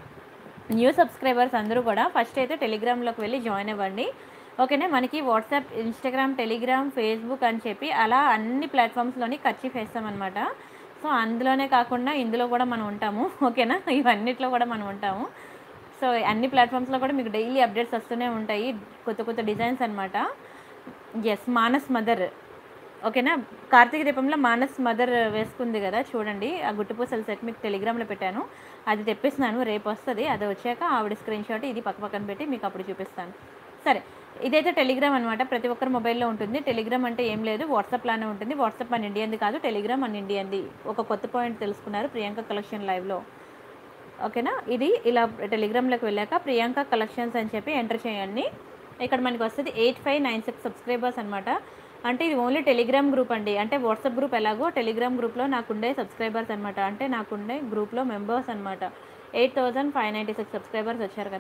Speaker 1: న్యూ సబ్స్క్రైబర్స్ అందరూ కూడా ఫస్ట్ అయితే టెలిగ్రామ్లోకి వెళ్ళి జాయిన్ అవ్వండి ఓకేనా మనకి వాట్సాప్ ఇన్స్టాగ్రామ్ టెలిగ్రామ్ ఫేస్బుక్ అని చెప్పి అలా అన్ని ప్లాట్ఫామ్స్లోని ఖర్చు వేస్తామన్నమాట సో అందులోనే కాకుండా ఇందులో కూడా మనం ఉంటాము ఓకేనా ఇవన్నిట్లో కూడా మనం ఉంటాము సో అన్ని ప్లాట్ఫామ్స్లో కూడా మీకు డైలీ అప్డేట్స్ వస్తూనే ఉంటాయి కొత్త కొత్త డిజైన్స్ అనమాట ఎస్ మానస్ మదర్ ఓకేనా కార్తీక దీపంలో మానస్ మదర్ వేసుకుంది కదా చూడండి ఆ గుట్టుపూసల సెట్ మీకు టెలిగ్రామ్లో పెట్టాను అది తెప్పిస్తున్నాను రేపు వస్తుంది అది వచ్చాక ఆవిడ స్క్రీన్ షాట్ ఇది పక్క పక్కన పెట్టి మీకు అప్పుడు చూపిస్తాను సరే ఇదైతే టెలిగ్రామ్ అనమాట ప్రతి ఒక్కరి మొబైల్లో ఉంటుంది టెలిగ్రామ్ అంటే ఏం లేదు వాట్సాప్ లానే ఉంటుంది వాట్సాప్ మన ఇండియన్ది కాదు టెలిగ్రామ్ మన ఇండియన్ది ఒక కొత్త పాయింట్ తెలుసుకున్నారు ప్రియాంక కలెక్షన్ లైవ్లో ఓకేనా ఇది ఇలా టెలిగ్రామ్లోకి వెళ్ళాక ప్రియాంక కలెక్షన్స్ అని చెప్పి ఎంటర్ చేయండి ఇక్కడ మనకి వస్తుంది eight five nine six subscribers అనమాట అంటే ఇది ఓన్లీ టెలిగ్రామ్ గ్రూప్ అండి అంటే వాట్సాప్ గ్రూప్ ఎలాగో టెలిగ్రామ్ గ్రూప్లో నాకుండే సబ్స్క్రైబర్స్ అనమాట అంటే నాకుండే గ్రూప్లో మెంబర్స్ అనమాట eight thousand five ninety six subscribers వచ్చారు కదా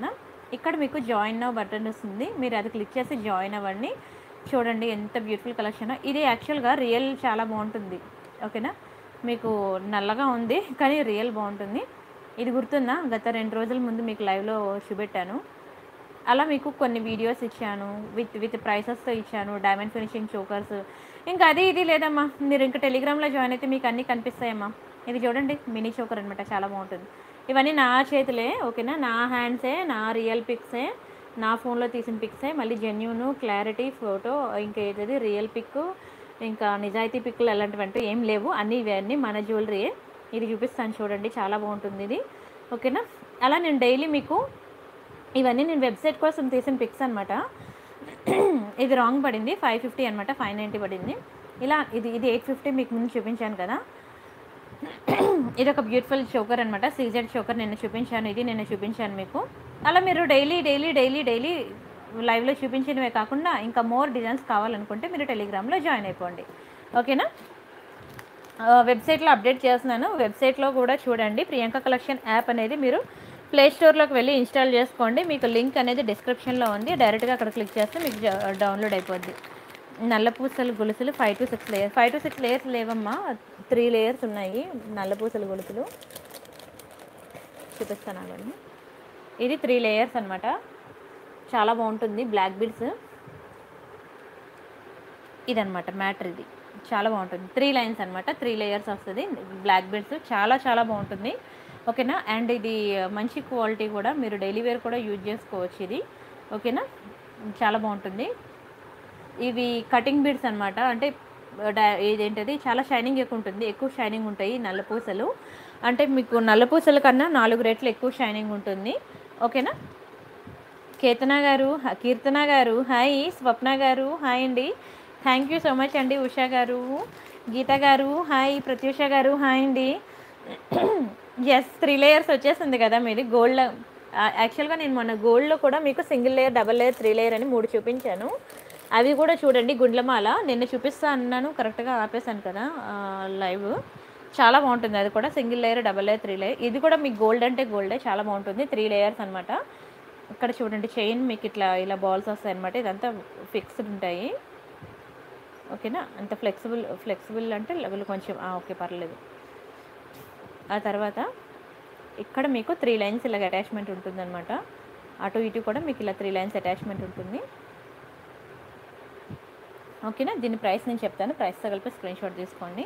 Speaker 1: ఇక్కడ మీకు జాయిన్ నవ్ బటన్ వస్తుంది మీరు అది క్లిక్ చేసి జాయిన్ అవ్వండి చూడండి ఎంత బ్యూటిఫుల్ కలెక్షన్ ఇది యాక్చువల్గా రియల్ చాలా బాగుంటుంది ఓకేనా మీకు నల్లగా ఉంది కానీ రియల్ బాగుంటుంది ఇది గుర్తుందా గత రెండు రోజుల ముందు మీకు లైవ్లో చూపెట్టాను అలా మీకు కొన్ని వీడియోస్ ఇచ్చాను విత్ విత్ ప్రైసెస్తో ఇచ్చాను డైమండ్ ఫినిషింగ్ చోకర్స్ ఇంకా అది ఇది లేదమ్మా మీరు ఇంకా టెలిగ్రామ్లో జాయిన్ అయితే మీకు అన్నీ కనిపిస్తాయమ్మా ఇది చూడండి మినీ చోకర్ అనమాట చాలా బాగుంటుంది ఇవన్నీ నా చేతులే ఓకేనా నా హ్యాండ్సే నా రియల్ పిక్సే నా ఫోన్లో తీసిన పిక్సే మళ్ళీ జెన్యూన్ క్లారిటీ ఫోటో ఇంకా ఏదది రియల్ పిక్ ఇంకా నిజాయితీ పిక్లు అలాంటివంటూ ఏం లేవు అన్నీ ఇవన్నీ మన జ్యువెలరీయే ఇది చూపిస్తాను చూడండి చాలా బాగుంటుంది ఇది ఓకేనా అలా నేను డైలీ మీకు ఇవన్నీ నేను వెబ్సైట్ కోసం తీసిన పిక్స్ అనమాట ఇది రాంగ్ పడింది ఫైవ్ ఫిఫ్టీ అనమాట ఫైవ్ నైంటీ పడింది ఇలా ఇది ఇది ఎయిట్ ఫిఫ్టీ మీకు ముందు చూపించాను కదా ఇది ఒక బ్యూటిఫుల్ చోకర్ అనమాట సీజెడ్ చోకర్ నిన్న చూపించాను ఇది నిన్న చూపించాను మీకు అలా మీరు డైలీ డైలీ డైలీ డైలీ లైవ్లో చూపించినవే కాకుండా ఇంకా మోర్ డిజైన్స్ కావాలనుకుంటే మీరు టెలిగ్రామ్లో జాయిన్ అయిపోండి ఓకేనా ఆ, వెబ్సైట్లో అప్డేట్ చేస్తున్నాను వెబ్సైట్లో కూడా చూడండి ప్రియాంక కలెక్షన్ యాప్ అనేది మీరు ప్లే స్టోర్లోకి వెళ్ళి ఇన్స్టాల్ చేసుకోండి మీకు లింక్ అనేది డిస్క్రిప్షన్లో ఉంది డైరెక్ట్గా అక్కడ క్లిక్ చేస్తే మీకు జ- డౌన్లోడ్ అయిపోద్ది నల్ల పూసలు గొలుసులు five to six layers five to six layers లేవమ్మా త్రీ లేయర్స్ ఉన్నాయి నల్ల పూసలు గొలుసులు చూపిస్తాను అవన్నీ ఇది త్రీ లేయర్స్ అనమాట చాలా బాగుంటుంది బ్లాక్ బీడ్స్ ఇదనమాట మ్యాటర్ ఇది చాలా బాగుంటుంది త్రీ లైన్స్ అనమాట త్రీ లేయర్స్ వస్తుంది బ్లాక్ బెల్ట్స్ చాలా చాలా బాగుంటుంది ఓకేనా అండ్ ఇది మంచి క్వాలిటీ కూడా మీరు డైలీ వేర్ కూడా యూజ్ చేసుకోవచ్చు ఇది ఓకేనా చాలా బాగుంటుంది ఇవి కటింగ్ బీడ్స్ అనమాట అంటే డా- ఇదేంటది చాలా షైనింగ్ ఎక్కువ ఉంటుంది ఎక్కువ షైనింగ్ ఉంటాయి ఈ నల్ల పూసలు అంటే మీకు నల్ల పూసల కన్నా నాలుగు రెట్లు ఎక్కువ షైనింగ్ ఉంటుంది ఓకేనా కేతన గారు హ- కీర్తన గారు హాయ్ స్వప్న గారు హాయ్ అండి థ్యాంక్ యూ సో మచ్ అండి ఉషా గారు గీత గారు హాయ్ ప్రత్యూష గారు హాయ్ అండి ఎస్ త్రీ లేయర్స్ వచ్చేసింది కదా మీది గోల్డ్ యాక్చువల్గా నేను మొన్న గోల్డ్లో కూడా మీకు single layer double layer three layer అని మూడు చూపించాను అవి కూడా చూడండి గుండ్లమాల నిన్న చూపిస్తా అన్నాను కరెక్ట్గా ఆపేసాను కదా లైవ్ చాలా బాగుంటుంది అది కూడా single layer double layer three layer ఇది కూడా మీకు గోల్డ్ అంటే గోల్డే చాలా బాగుంటుంది త్రీ లేయర్స్ అనమాట ఇక్కడ చూడండి చైన్ మీకు ఇట్లా ఇలా బాల్స్ వస్తాయి అనమాట ఇదంతా ఫిక్స్డ్ ఉంటాయి ఓకేనా అంత ఫ్లెక్సిబుల్ ఫ్లెక్సిబుల్ అంటే లెవెల్ కొంచెం ఆ, ఓకే పర్లేదు ఆ తర్వాత ఇక్కడ మీకు త్రీ లైన్స్ ఇలాగ అటాచ్మెంట్ ఉంటుందన్నమాట అటు ఇటు కూడా మీకు ఇలా త్రీ లైన్స్ అటాచ్మెంట్ ఉంటుంది ఓకేనా దీని ప్రైస్ నేను చెప్తాను ప్రైస్తో కలిపి స్క్రీన్ షాట్ తీసుకోండి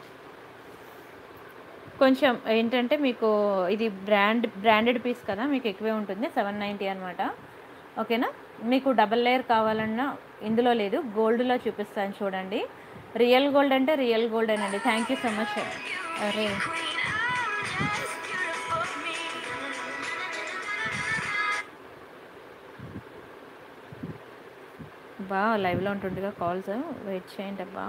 Speaker 1: కొంచెం ఏంటంటే మీకు ఇది బ్రాండ్ బ్రాండెడ్ పీస్ కదా మీకు ఎక్కువే ఉంటుంది సెవెన్ నైంటీ అనమాట ఓకేనా మీకు డబల్ లేయర్ కావాలన్నా ఇందులో లేదు గోల్డ్లో చూపిస్తాను చూడండి రియల్ గోల్డ్ అంటే రియల్ గోల్డ్ అండి థ్యాంక్ యూ సో మచ్ అరే బా లైవ్లో ఉంటుండగా కాల్స్ వెయిట్ చేయండి అబ్బా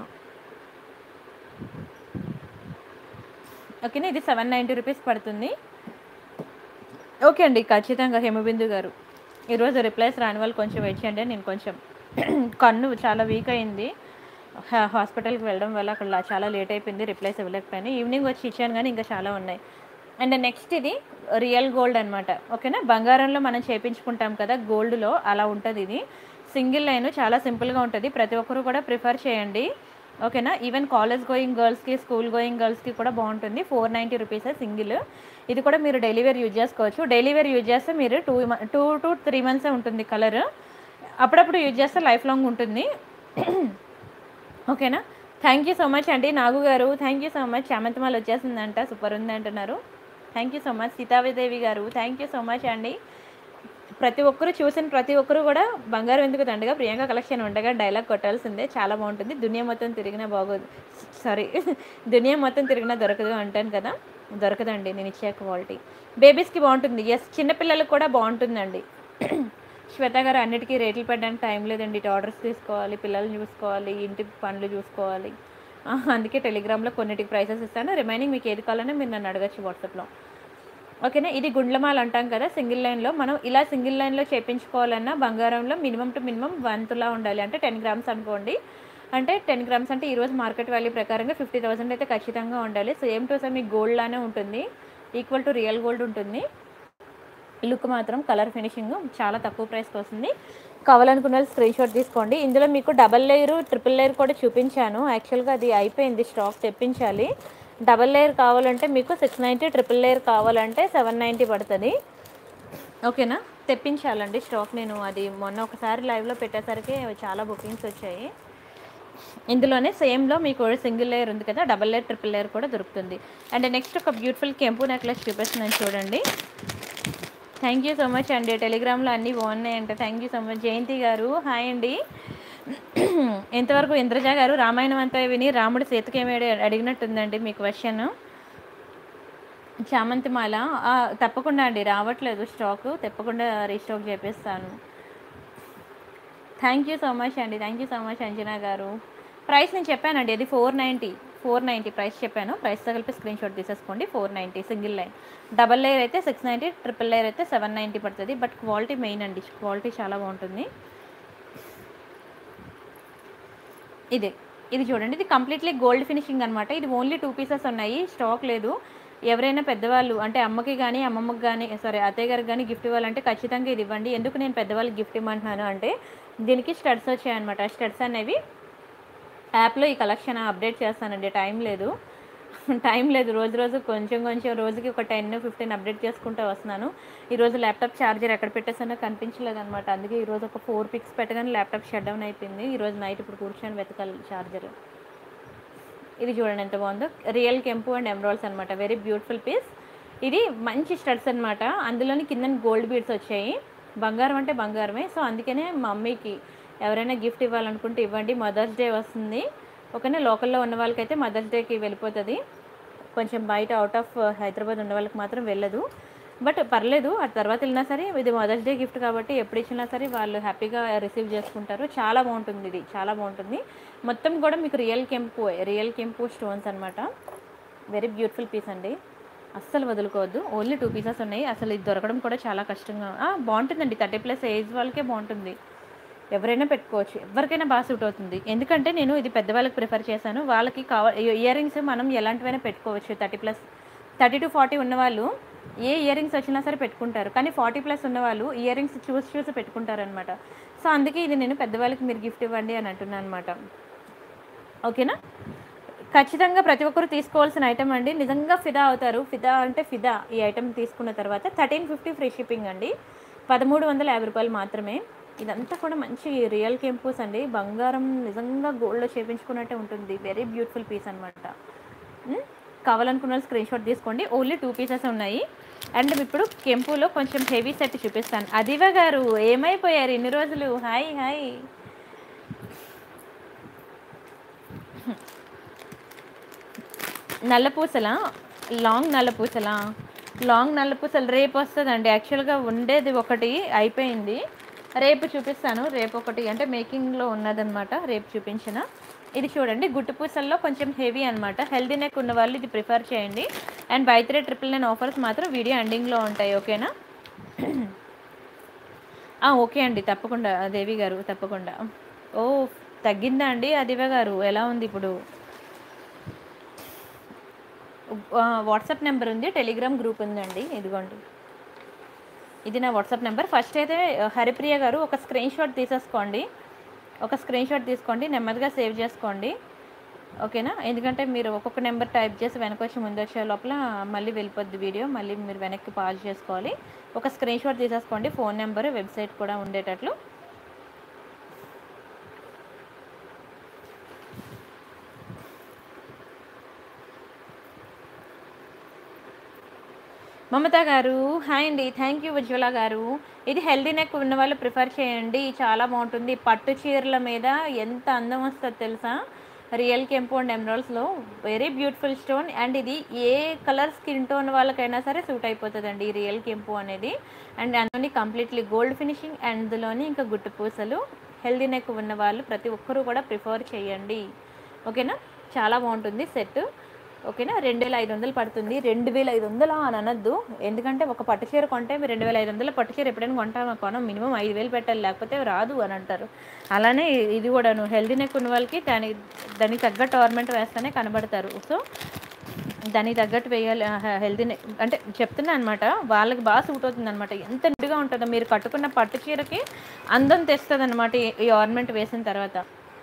Speaker 1: ఓకేనా ఇది సెవెన్ నైంటీ రూపీస్ పడుతుంది ఓకే అండి ఖచ్చితంగా హేమబిందు గారు ఈరోజు రిప్లైస్ రాని వాళ్ళు కొంచెం వెయిట్ చేయండి నేను కొంచెం కన్ను చాలా వీక్ అయింది హా- హాస్పిటల్కి వెళ్ళడం వల్ల అక్కడ చాలా లేట్ అయిపోయింది రిప్లైస్ ఇవ్వలేకపోయాను ఈవినింగ్ వచ్చి ఇచ్చాను కానీ ఇంకా చాలా ఉన్నాయి అండ్ నెక్స్ట్ ఇది రియల్ గోల్డ్ అనమాట ఓకేనా బంగారంలో మనం చేపించుకుంటాం కదా గోల్డ్లో అలా ఉంటుంది ఇది సింగిల్ లైన్ చాలా సింపుల్గా ఉంటుంది ప్రతి ఒక్కరు కూడా ప్రిఫర్ చేయండి ఓకేనా ఈవెన్ కాలేజ్ గోయింగ్ గర్ల్స్కి స్కూల్ గోయింగ్ గర్ల్స్కి కూడా బాగుంటుంది ఫోర్ నైంటీ రూపీస్ సింగిల్ ఇది కూడా మీరు డైలీ వేర్ యూజ్ చేసుకోవచ్చు డైలీ వేర్ యూజ్ చేస్తే మీరు టూ టూ టు త్రీ మంత్సే ఉంటుంది కలర్ అప్పుడప్పుడు యూజ్ చేస్తే లైఫ్ లాంగ్ ఉంటుంది ఓకేనా థ్యాంక్ యూ సో మచ్ అండి నాగు గారు థ్యాంక్ యూ సో మచ్ చామంతిమాల వచ్చేసిందంట సూపర్ ఉంది అంటున్నారు థ్యాంక్ యూ సో మచ్ సీతావిదేవి గారు థ్యాంక్ యూ సో మచ్ అండి ప్రతి ఒక్కరు చూసిన ప్రతి ఒక్కరు కూడా బంగారం ఎందుకు దండగా ప్రియాంక కలెక్షన్ ఉండగా డైలాగ్ కొట్టాల్సిందే చాలా బాగుంటుంది దునియా మొత్తం తిరిగినా బాగోదు సారీ దునియా మొత్తం తిరిగినా దొరకదు అంటాను కదా దొరకదండి నేను ఇచ్చే క్వాలిటీ బేబీస్కి బాగుంటుంది ఎస్ చిన్నపిల్లలకు కూడా బాగుంటుందండి శ్వేత గారు అన్నిటికీ రేట్లు పెట్టడానికి టైం లేదండి ఇటు ఆర్డర్స్ తీసుకోవాలి పిల్లల్ని చూసుకోవాలి ఇంటి పనులు చూసుకోవాలి ఆ, అందుకే టెలిగ్రామ్లో కొన్నిటికి ప్రైసెస్ ఇస్తాను రిమైనింగ్ మీకు ఏది కావాలన్నా మీరు నన్ను అడగచ్చు వాట్సాప్లో ఓకేనా ఇది గుండ్లమాల అంటాం కదా సింగిల్ లైన్లో మనం ఇలా సింగిల్ లైన్లో చేపించుకోవాలన్నా బంగారంలో మినిమం టు మినిమం వన్ తులా ఉండాలి అంటే టెన్ గ్రామ్స్ అనుకోండి అంటే టెన్ గ్రామ్స్ అంటే ఈరోజు మార్కెట్ వాల్యూ ప్రకారంగా ఫిఫ్టీ థౌసండ్ అయితే ఖచ్చితంగా ఉండాలి సేమ్ టు సేమ్ మీకు గోల్డ్ లానే ఉంటుంది ఈక్వల్ టు రియల్ గోల్డ్ ఉంటుంది లుక్ మాత్రం కలర్ ఫినిషింగ్ చాలా తక్కువ ప్రైస్కి వస్తుంది కావాలనుకున్న వాళ్ళు స్క్రీన్ షాట్ తీసుకోండి ఇందులో మీకు డబల్ లేయర్ ట్రిపుల్ లేయర్ కూడా చూపించాను యాక్చువల్గా అది అయిపోయింది స్టాక్ తెప్పించాలి డబల్ లేయర్ కావాలంటే మీకు సిక్స్ నైంటీ ట్రిపుల్ లేయర్ కావాలంటే సెవెన్ నైంటీ పడుతుంది ఓకేనా తెప్పించాలండి స్టాక్ నేను అది మొన్న ఒకసారి లైవ్లో పెట్టేసరికి చాలా బుకింగ్స్ వచ్చాయి ఇందులోనే సేమ్లో మీకు సింగిల్ లేయర్ ఉంది కదా డబల్ లేయర్ ట్రిపుల్ లేయర్ కూడా దొరుకుతుంది అండ్ నెక్స్ట్ ఒక బ్యూటిఫుల్ కెంపు నెక్లెస్ చూపిస్తున్నాను చూడండి థ్యాంక్ యూ సో మచ్ అండి టెలిగ్రామ్లో అన్నీ బాగున్నాయంట thank you so much Jayanthi గారు హాయ్ అండి ఇంతవరకు ఇంద్రజ గారు రామాయణం అంతా విని రాముడు సీతకేమేడి అడిగినట్టుందండి మీ క్వశ్చన్ చామంతి మాల ఆ, తప్పకుండా అండి రావట్లేదు స్టాక్ తప్పకుండా రీస్టాక్ చేపిస్తాను థ్యాంక్ యూ సో మచ్ అండి thank you so much Anjana గారు ప్రైస్ నేను చెప్పానండి అది four ninety four ninety price చెప్పాను ప్రైస్తో కలిపి స్క్రీన్ షాట్ తీసేసుకోండి four ninety single line double layer అయితే సిక్స్ నైంటీ ట్రిపుల్ లేయర్ అయితే సెవెన్ నైంటీ పడుతుంది బట్ క్వాలిటీ మెయిన్ అండి క్వాలిటీ చాలా బాగుంటుంది ఇదే ఇది చూడండి ఇది కంప్లీట్లీ గోల్డ్ ఫినిషింగ్ అనమాట ఇది ఓన్లీ టూ పీసెస్ ఉన్నాయి స్టాక్ లేదు ఎవరైనా పెద్దవాళ్ళు అంటే అమ్మకి కానీ అమ్మమ్మకి కానీ సారీ అత్తయ్య గారికి కానీ గిఫ్ట్ ఇవ్వాలంటే ఖచ్చితంగా ఇది ఇవ్వండి ఎందుకు నేను పెద్దవాళ్ళకి గిఫ్ట్ ఇవ్వమంటున్నాను అంటే దీనికి స్టడ్స్ వచ్చాయన్నమాట స్టడ్స్ అనేవి యాప్లో ఈ కలెక్షన్ అప్డేట్ చేస్తానండి టైం లేదు టైం లేదు రోజు రోజు కొంచెం కొంచెం రోజుకి ఒక టెన్ ఫిఫ్టీన్ అప్డేట్ చేసుకుంటూ వస్తున్నాను ఈరోజు ల్యాప్టాప్ ఛార్జర్ ఎక్కడ పెట్టేసానో కనిపించలేదు అనమాట అందుకే ఈరోజు ఒక ఫోర్ పిక్స్ పెట్టగానే ల్యాప్టాప్ షట్ డౌన్ అయిపోయింది ఈరోజు నైట్ ఇప్పుడు కూర్చొని వెతకాలి ఛార్జర్ ఇది చూడండి ఎంత బాగుందో రియల్ కెంపు అండ్ ఎమరాల్స్ అనమాట వెరీ బ్యూటిఫుల్ పీస్ ఇది మంచి స్టడ్స్ అనమాట అందులోని కింద గోల్డ్ బీడ్స్ వచ్చాయి బంగారం అంటే బంగారమే సో అందుకనే మా మమ్మీకి ఎవరైనా గిఫ్ట్ ఇవ్వాలనుకుంటే ఇవ్వండి మదర్స్ డే వస్తుంది ఓకేనా లోకల్లో ఉన్న వాళ్ళకైతే మదర్స్ డేకి వెళ్ళిపోతుంది కొంచెం బయట అవుట్ ఆఫ్ హైదరాబాద్ ఉన్న వాళ్ళకి మాత్రం వెళ్ళదు బట్ పర్లేదు ఆ తర్వాత వెళ్ళినా సరే ఇది మదర్స్ డే గిఫ్ట్ కాబట్టి ఎప్పుడు ఇచ్చినా సరే వాళ్ళు హ్యాపీగా రిసీవ్ చేసుకుంటారు చాలా బాగుంటుంది ఇది చాలా బాగుంటుంది మొత్తం కూడా మీకు రియల్ కెంపు రియల్ కెంపు స్టోన్స్ అనమాట వెరీ బ్యూటిఫుల్ పీస్ అండి అస్సలు వదులుకోవద్దు ఓన్లీ టూ పీసెస్ ఉన్నాయి అసలు ఇది దొరకడం కూడా చాలా కష్టంగా ఆ, బాగుంటుందండి థర్టీ ప్లస్ ఏజ్ వాళ్ళకే బాగుంటుంది ఎవరైనా పెట్టుకోవచ్చు ఎవరికైనా బాగా సూట్ అవుతుంది ఎందుకంటే నేను ఇది పెద్దవాళ్ళకి ప్రిఫర్ చేశాను వాళ్ళకి కావ ఇయర్ రింగ్స్ మనం ఎలాంటివైనా పెట్టుకోవచ్చు thirty plus thirty to forty ఉన్నవాళ్ళు ఏ ఇయర్ రింగ్స్ వచ్చినా సరే పెట్టుకుంటారు కానీ ఫార్టీ ప్లస్ ఉన్నవాళ్ళు ఇయర్ రింగ్స్ చూసి చూసి పెట్టుకుంటారు అనమాట సో అందుకే ఇది నేను పెద్దవాళ్ళకి మీరు గిఫ్ట్ ఇవ్వండి అని అంటున్నాను అనమాట ఓకేనా ఖచ్చితంగా ప్రతి ఒక్కరు తీసుకోవాల్సిన ఐటమ్ అండి నిజంగా ఫిదా అవుతారు ఫిదా అంటే ఫిదా ఈ ఐటమ్ తీసుకున్న తర్వాత థర్టీన్ ఫిఫ్టీ ఫ్రీ షిప్పింగ్ అండి పదమూడు వందల యాభై రూపాయలు మాత్రమే ఇదంతా కూడా మంచి రియల్ కెంపూస్ అండి బంగారం నిజంగా గోల్డ్లో చేపించుకున్నట్టే ఉంటుంది వెరీ బ్యూటిఫుల్ పీస్ అనమాట కావాలనుకున్న స్క్రీన్ షాట్ తీసుకోండి ఓన్లీ టూ పీసెస్ ఉన్నాయి అండ్ ఇప్పుడు కెంపులో కొంచెం హెవీ సెట్ చూపిస్తాను అదివా గారు ఏమైపోయారు ఇన్ని రోజులు హాయ్ హాయ్ నల్లపూసల లాంగ్ నల్లపూసల లాంగ్ నల్లపూసలు రేపు వస్తుందండి యాక్చువల్గా ఉండేది ఒకటి అయిపోయింది రేపు చూపిస్తాను రేపు ఒకటి అంటే మేకింగ్లో ఉన్నదన్నమాట రేపు చూపించిన ఇది చూడండి గుట్టు పూసల్లో కొంచెం హెవీ అనమాట హెల్దీ నెక్ ఉన్న వాళ్ళు ఇది ప్రిఫర్ చేయండి and buy three triple nine offers మాత్రం వీడియో ఎండింగ్లో ఉంటాయి ఓకేనా ఆ, ఓకే అండి తప్పకుండా దేవి గారు తప్పకుండా ఓ తగ్గిందా అండి అదివే గారు ఎలా ఉంది ఇప్పుడు ఆ, వాట్సాప్ నెంబర్ ఉంది టెలిగ్రామ్ గ్రూప్ ఉందండి ఇదిగోండి ఇది నా వాట్సాప్ నెంబర్ ఫస్ట్ అయితే ఆ, హరిప్రియ గారు ఒక స్క్రీన్ షాట్ తీసేసుకోండి ఒక స్క్రీన్ షాట్ తీసుకోండి నెమ్మదిగా సేవ్ చేసుకోండి ఓకేనా ఎందుకంటే మీరు ఒక్కొక్క నెంబర్ టైప్ చేసి వెనక వచ్చి ముందు వచ్చే లోపల మళ్ళీ వెళ్ళిపోద్ది వీడియో మళ్ళీ మీరు వెనక్కి పాజ్ చేసుకోవాలి ఒక స్క్రీన్ షాట్ తీసేసుకోండి ఫోన్ నెంబర్ వెబ్సైట్ కూడా ఉండేటట్లు మమత గారు హాయ్ అండి థ్యాంక్ యూ ఉజ్వల గారు ఇది హెల్దీ నెక్ ఉన్న వాళ్ళు ప్రిఫర్ చేయండి చాలా బాగుంటుంది పట్టు చీరల మీద ఎంత అందం వస్తుందో తెలుసా రియల్ కెంపు అండ్ ఎమరాల్స్లో వెరీ బ్యూటిఫుల్ స్టోన్ అండ్ ఇది ఏ కలర్ స్కిన్ టోన్ వాళ్ళకైనా సరే సూట్ అయిపోతుందండి ఈ రియల్ కెంపు అనేది అండ్ అందులోని కంప్లీట్లీ గోల్డ్ ఫినిషింగ్ అండ్ అందులోని ఇంకా గుట్టు పూసలు హెల్దీ నెక్ ఉన్న వాళ్ళు ప్రతి ఒక్కరూ కూడా ప్రిఫర్ చేయండి ఓకేనా చాలా బాగుంటుంది సెట్ ఓకేనా రెండు వేల ఐదు వందలు పడుతుంది రెండు వేల ఐదు వందలు అని అనొద్దు ఎందుకంటే ఒక పట్టు చీర కొంటే మీరు రెండు వేల ఐదు వందల పట్టు చీర ఎప్పుడైనా కొంటామా కొనం మినిమం ఐదు వేలు పెట్టాలి లేకపోతే రాదు అని అంటారు అలానే ఇది కూడాను హెల్దీ నెక్ ఉన్న వాళ్ళకి దాని దానికి తగ్గట్టు ఆర్నమెంట్ వేస్తేనే కనబడతారు సో దానికి తగ్గట్టు వేయాలి హెల్తీ అంటే చెప్తున్నా అనమాట వాళ్ళకి బాగా సూట్ అవుతుంది అనమాట ఎంత నిండుగా ఉంటుందో మీరు కట్టుకున్న పట్టు చీరకి అందం తెస్తుంది అనమాట ఈ ఆర్నమెంట్ వేసిన తర్వాత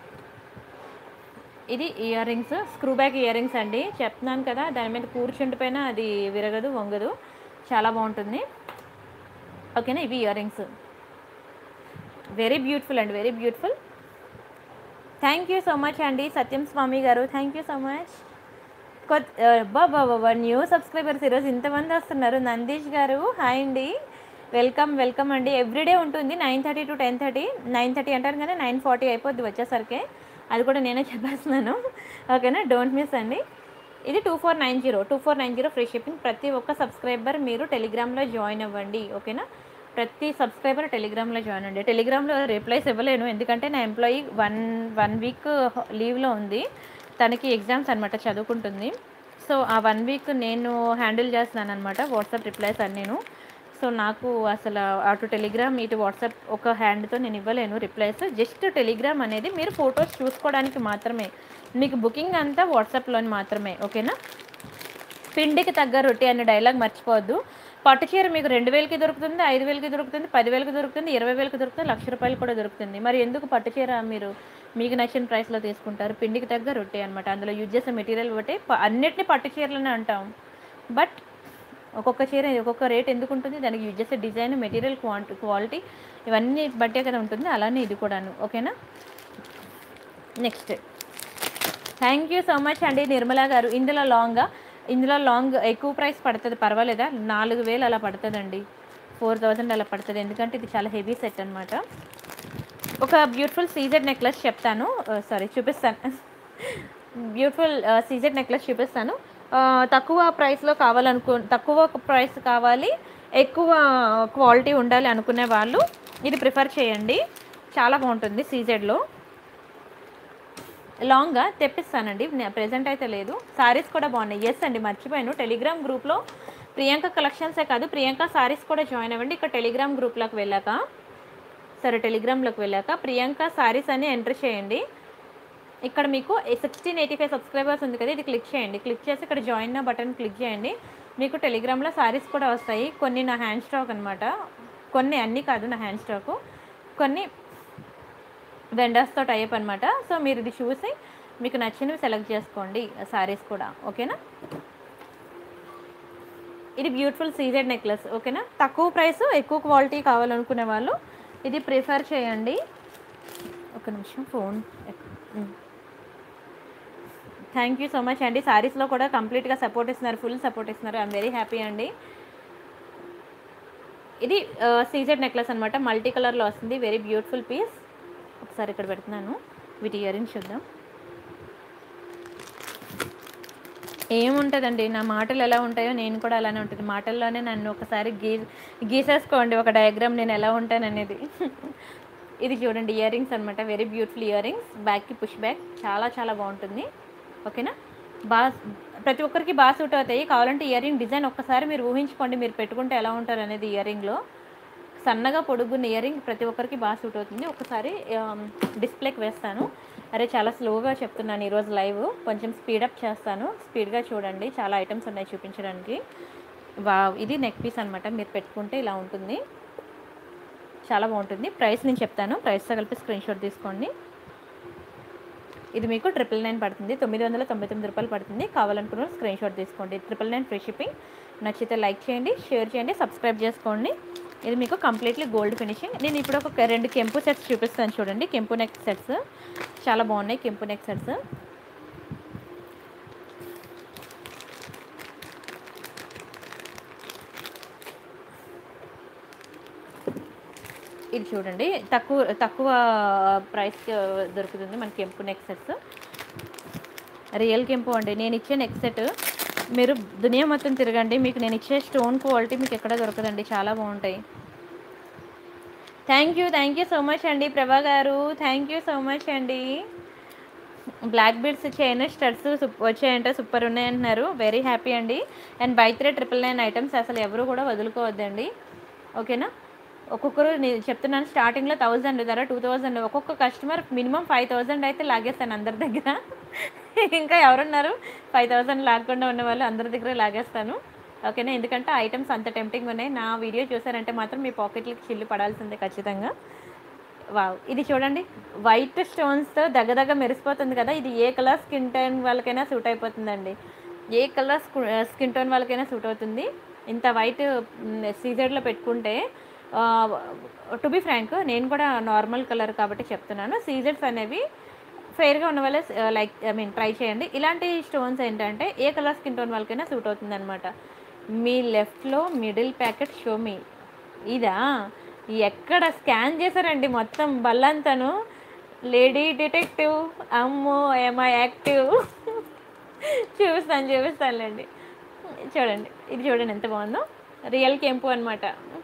Speaker 1: ఇది earrings screw back earrings అండి చెప్తున్నాను కదా దాని మీద కూర్చుండిపోయినా అది విరగదు వంగదు చాలా బాగుంటుంది ఓకేనా ఇవి ఇయర్ రింగ్స్ వెరీ బ్యూటిఫుల్ అండి very beautiful thank you so much అండి సత్యం స్వామి గారు థ్యాంక్ యూ సో మచ్ కొత్త బాబా బాబా న్యూ సబ్స్క్రైబర్స్ ఈరోజు ఇంతమంది వస్తున్నారు నందీష్ గారు హాయ్ అండి వెల్కమ్ వెల్కమ్ అండి ఎవ్రీడే ఉంటుంది nine thirty to ten thirty nine thirty అంటారు కానీ నైన్ ఫార్టీ అయిపోద్ది వచ్చేసరికి అది కూడా నేనే చెప్పేస్తున్నాను ఓకేనా డోంట్ మిస్ అండి ఇది two four nine zero two four nine zero free shipping ప్రతి ఒక్క సబ్స్క్రైబర్ మీరు టెలిగ్రామ్లో జాయిన్ అవ్వండి ఓకేనా ప్రతి సబ్స్క్రైబర్ టెలిగ్రామ్లో జాయిన్ అండి టెలిగ్రామ్లో రిప్లైస్ ఇవ్వలేను ఎందుకంటే నా ఎంప్లాయీ వన్ వన్ వీక్ లీవ్లో ఉంది తనకి ఎగ్జామ్స్ అనమాట చదువుకుంటుంది సో ఆ వన్ వీక్ నేను హ్యాండిల్ చేస్తున్నాను అనమాట వాట్సాప్ రిప్లైస్ అన్నీ నేను సో నాకు అసలు అటు టెలిగ్రామ్ ఇటు వాట్సాప్ ఒక హ్యాండ్తో నేను ఇవ్వలేను రిప్లైస్ జస్ట్ టెలిగ్రామ్ అనేది మీరు ఫొటోస్ చూసుకోవడానికి మాత్రమే మీకు బుకింగ్ అంతా వాట్సాప్లోని మాత్రమే ఓకేనా పిండికి తగ్గ రొట్టి అనే డైలాగ్ మర్చిపోవద్దు పట్టు చీర మీకు రెండు వేలకి దొరుకుతుంది ఐదు వేలకి దొరుకుతుంది పదివేలకి దొరుకుతుంది ఇరవై వేలకి దొరుకుతుంది లక్ష రూపాయలు కూడా దొరుకుతుంది మరి ఎందుకు పట్టు చీర మీరు మీకు నచ్చిన ప్రైస్లో తీసుకుంటారు పిండికి తగ్గ రొట్టె అనమాట అందులో యూజ్ చేసే మెటీరియల్ బట్టి ప- అన్నిటిని పట్టు చీరలనే అంటాం బట్ ఒక్కొక్క చీర ఒక్కొక్క రేట్ ఎందుకు ఉంటుంది దానికి యూజ్ చేసే డిజైన్ మెటీరియల్ క్వాంటి క్వాలిటీ ఇవన్నీ బట్టే కదా ఉంటుంది అలానే ఇది కూడాను ఓకేనా next thank you so much అండి నిర్మలా గారు ఇందులో లాంగా ఇందులో లాంగ్ ఎక్కువ ప్రైస్ పడుతుంది పర్వాలేదా నాలుగు వేలు అలా పడుతుందండి ఫోర్ థౌజండ్ అలా పడుతుంది ఎందుకంటే ఇది చాలా హెవీ సెట్ అనమాట ఒక బ్యూటిఫుల్ సీజెడ్ నెక్లెస్ చెప్తాను సారీ చూపిస్తాను బ్యూటిఫుల్ సీజెడ్ నెక్లెస్ చూపిస్తాను ఆ, తక్కువ ప్రైస్లో కావాలనుకో తక్కువ ప్రైస్ కావాలి ఎక్కువ క్వాలిటీ ఉండాలి అనుకునే వాళ్ళు ఇది ప్రిఫర్ చేయండి చాలా బాగుంటుంది సీజెడ్లో లాంగ్గా తెప్పిస్తానండి ప్రెజెంట్ అయితే లేదు సారీస్ కూడా బాగున్నాయి ఎస్ అండి మర్చిపోయాను టెలిగ్రామ్ గ్రూప్లో ప్రియాంక కలెక్షన్సే కాదు ప్రియాంక సారీస్ కూడా జాయిన్ అవ్వండి ఇక్కడ టెలిగ్రామ్ గ్రూప్లోకి వెళ్ళాక సరే టెలిగ్రామ్లోకి వెళ్ళాక ప్రియాంక సారీస్ అని ఎంటర్ చేయండి ఇక్కడ మీకు సిక్స్టీన్ ఎయిటీ ఫైవ్ సబ్స్క్రైబర్స్ ఉంది కదా ఇది క్లిక్ చేయండి క్లిక్ చేసి ఇక్కడ జాయిన్ నా బటన్ క్లిక్ చేయండి మీకు టెలిగ్రామ్లో సారీస్ కూడా వస్తాయి కొన్ని నా హ్యాండ్ స్టాక్ అనమాట కొన్ని అన్నీ కాదు నా హ్యాండ్ స్టాకు కొన్ని వెండర్స్తో టైప్ అనమాట సో మీరు ఇది చూసి మీకు నచ్చినవి సెలెక్ట్ చేసుకోండి సారీస్ కూడా ఓకేనా ఇది బ్యూటిఫుల్ సీజెడ్ నెక్లెస్ ఓకేనా తక్కువ ప్రైస్ ఎక్కువ క్వాలిటీ కావాలనుకునే వాళ్ళు ఇది ప్రిఫర్ చేయండి ఒక నిమిషం phone thank you so much అండి సారీస్లో కూడా కంప్లీట్గా సపోర్ట్ ఇస్తున్నారు ఫుల్ సపోర్ట్ ఇస్తున్నారు ఐఎమ్ వెరీ హ్యాపీ అండి ఇది సీజెడ్ నెక్లెస్ అనమాట మల్టీ కలర్లో వస్తుంది వెరీ బ్యూటిఫుల్ పీస్ ఒకసారి ఇక్కడ పెడుతున్నాను వీటి ఇయర్ రింగ్స్ చూద్దాం ఏముంటుందండి నా మాటలు ఎలా ఉంటాయో నేను కూడా అలానే ఉంటుంది మాటల్లోనే నన్ను ఒకసారి గీ గీసేసుకోండి ఒక డయాగ్రామ్ నేను ఎలా ఉంటాననేది ఇది చూడండి ఇయర్ రింగ్స్ అనమాట వెరీ బ్యూటిఫుల్ ఇయర్ రింగ్స్ బ్యాక్కి పుష్ బ్యాక్ చాలా చాలా బాగుంటుంది ఓకేనా బాగా ప్రతి ఒక్కరికి బాగా సూట్ అవుతాయి కావాలంటే ఇయర్ రింగ్ డిజైన్ ఒక్కసారి మీరు ఊహించుకోండి మీరు పెట్టుకుంటే ఎలా ఉంటారు అనేది ఇయర్ రింగ్లో సన్నగా పొడుగున్న ఇయర్ రింగ్ ప్రతి ఒక్కరికి బాగా సూట్ అవుతుంది ఒకసారి డిస్ప్లేకి వేస్తాను అరే చాలా స్లోగా చెప్తున్నాను ఈరోజు లైవ్ కొంచెం స్పీడప్ చేస్తాను స్పీడ్గా చూడండి చాలా ఐటమ్స్ ఉన్నాయి చూపించడానికి వా ఇది నెక్ పీస్ అనమాట మీరు పెట్టుకుంటే ఇలా ఉంటుంది చాలా బాగుంటుంది ప్రైస్ నేను చెప్తాను ప్రైస్తో కలిపి స్క్రీన్ షాట్ తీసుకోండి ఇది మీకు ట్రిపుల్ నైన్ పడుతుంది తొమ్మిది వందల తొంభై తొమ్మిది రూపాయలు పడుతుంది కావాలనుకున్న స్క్రీన్ షాట్ తీసుకోండి ట్రిపుల్ నైన్ ఫ్రీ షిప్పింగ్ నచ్చితే లైక్ చేయండి షేర్ చేయండి సబ్స్క్రైబ్ చేసుకోండి ఇది మీకు కంప్లీట్లీ గోల్డ్ ఫినిషింగ్ నేను ఇప్పుడు ఒక రెండు కెంపు సెట్స్ చూపిస్తాను చూడండి కెంపు నెక్ సెట్స్ చాలా బాగున్నాయి కెంపు నెక్ సెట్స్ ఇది చూడండి తక్కువ తక్కువ ప్రైస్ దొరుకుతుంది మనకి కెంపు నెక్ సెట్స్ రియల్ కెంపు అండి నేను ఇచ్చే నెక్ సెట్ మీరు దునియా మొత్తం తిరగండి మీకు నేను ఇచ్చే స్టోన్ క్వాలిటీ మీకు ఎక్కడ దొరకదండి చాలా బాగుంటాయి thank you thank you so much అండి ప్రభా గారు థ్యాంక్ యూ సో మచ్ అండి బ్లాక్ బీడ్స్ చైన్ స్టడ్స్ వచ్చాయంటే సూపర్ ఉన్నాయి అంటున్నారు వెరీ హ్యాపీ అండి and buy three triple nine items అసలు ఎవరు కూడా వదులుకోవద్దండి ఓకేనా ఒక్కొక్కరు నేను చెప్తున్నాను స్టార్టింగ్లో థౌజండ్ ధర టూ థౌజండ్ ఒక్కొక్క కస్టమర్ మినిమం ఫైవ్ థౌజండ్ అయితే లాగేస్తాను అందరి దగ్గర ఇంకా ఎవరున్నారు ఫైవ్ థౌసండ్ లాగకుండా ఉన్న వాళ్ళు అందరి దగ్గర లాగేస్తాను ఓకేనా ఎందుకంటే ఐటమ్స్ అంత టెంప్టింగ్ ఉన్నాయి నా వీడియో చూసారంటే మాత్రం మీ పాకెట్లకి చిల్లు పడాల్సిందే ఖచ్చితంగా వావ్ ఇది చూడండి వైట్ స్టోన్స్తో దగ్గ దగ్గ మెరిసిపోతుంది కదా ఇది ఏ కలర్ స్కిన్ టోన్ వాళ్ళకైనా సూట్ అయిపోతుందండి ఏ కలర్ స్కిన్ టోన్ వాళ్ళకైనా సూట్ అవుతుంది ఇంత వైట్ సీజర్లో పెట్టుకుంటే టు బి ఫ్రాంక్ నేను కూడా నార్మల్ కలర్ కాబట్టి చెప్తున్నాను సీజర్స్ అనేవి ఫెయిర్గా ఉన్న వాళ్ళే లైక్ ఐ మీన్ ట్రై చేయండి ఇలాంటి స్టోన్స్ ఏంటంటే ఏ కలర్ స్కిన్ టోన్ వాళ్ళకైనా సూట్ అవుతుంది అనమాట మీ లెఫ్ట్లో మిడిల్ ప్యాకెట్ షో మీ ఇదా ఎక్కడ స్కాన్ చేశారండి మొత్తం బల్లంతను లేడీ డిటెక్టివ్ అమ్మో ఏమై యాక్టివ్ చూపిస్తాను చూపిస్తానులేండి చూడండి ఇది చూడండి ఎంత బాగుందో రియల్ కెంపు అనమాట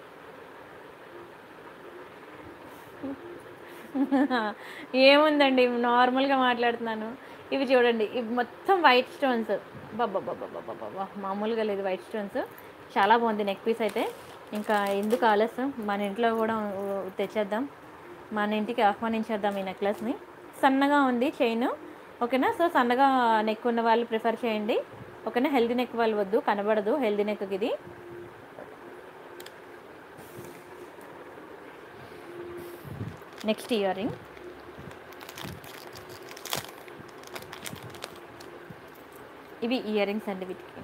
Speaker 1: ఏముందండి నార్మల్గా మాట్లాడుతున్నాను ఇవి చూడండి ఇవి మొత్తం వైట్ స్టోన్స్ బాబా మామూలుగా లేదు వైట్ స్టోన్స్ చాలా బాగుంది నెక్ పీస్ అయితే ఇంకా ఎందుకు ఆలస్యం మన ఇంట్లో కూడా తెచ్చేద్దాం మన ఇంటికి ఆహ్వానించేద్దాం ఈ నెక్లెస్ని సన్నగా ఉంది చైన్ ఓకేనా సో సన్నగా నెక్ ఉన్న వాళ్ళు ప్రిఫర్ చేయండి ఓకేనా హెల్దీ నెక్ వాళ్ళు వద్దు కనబడదు హెల్దీ నెక్కి ఇది నెక్స్ట్ ఇయర్ రింగ్ ఇవి ఇయర్ రింగ్స్ అండి వీటికి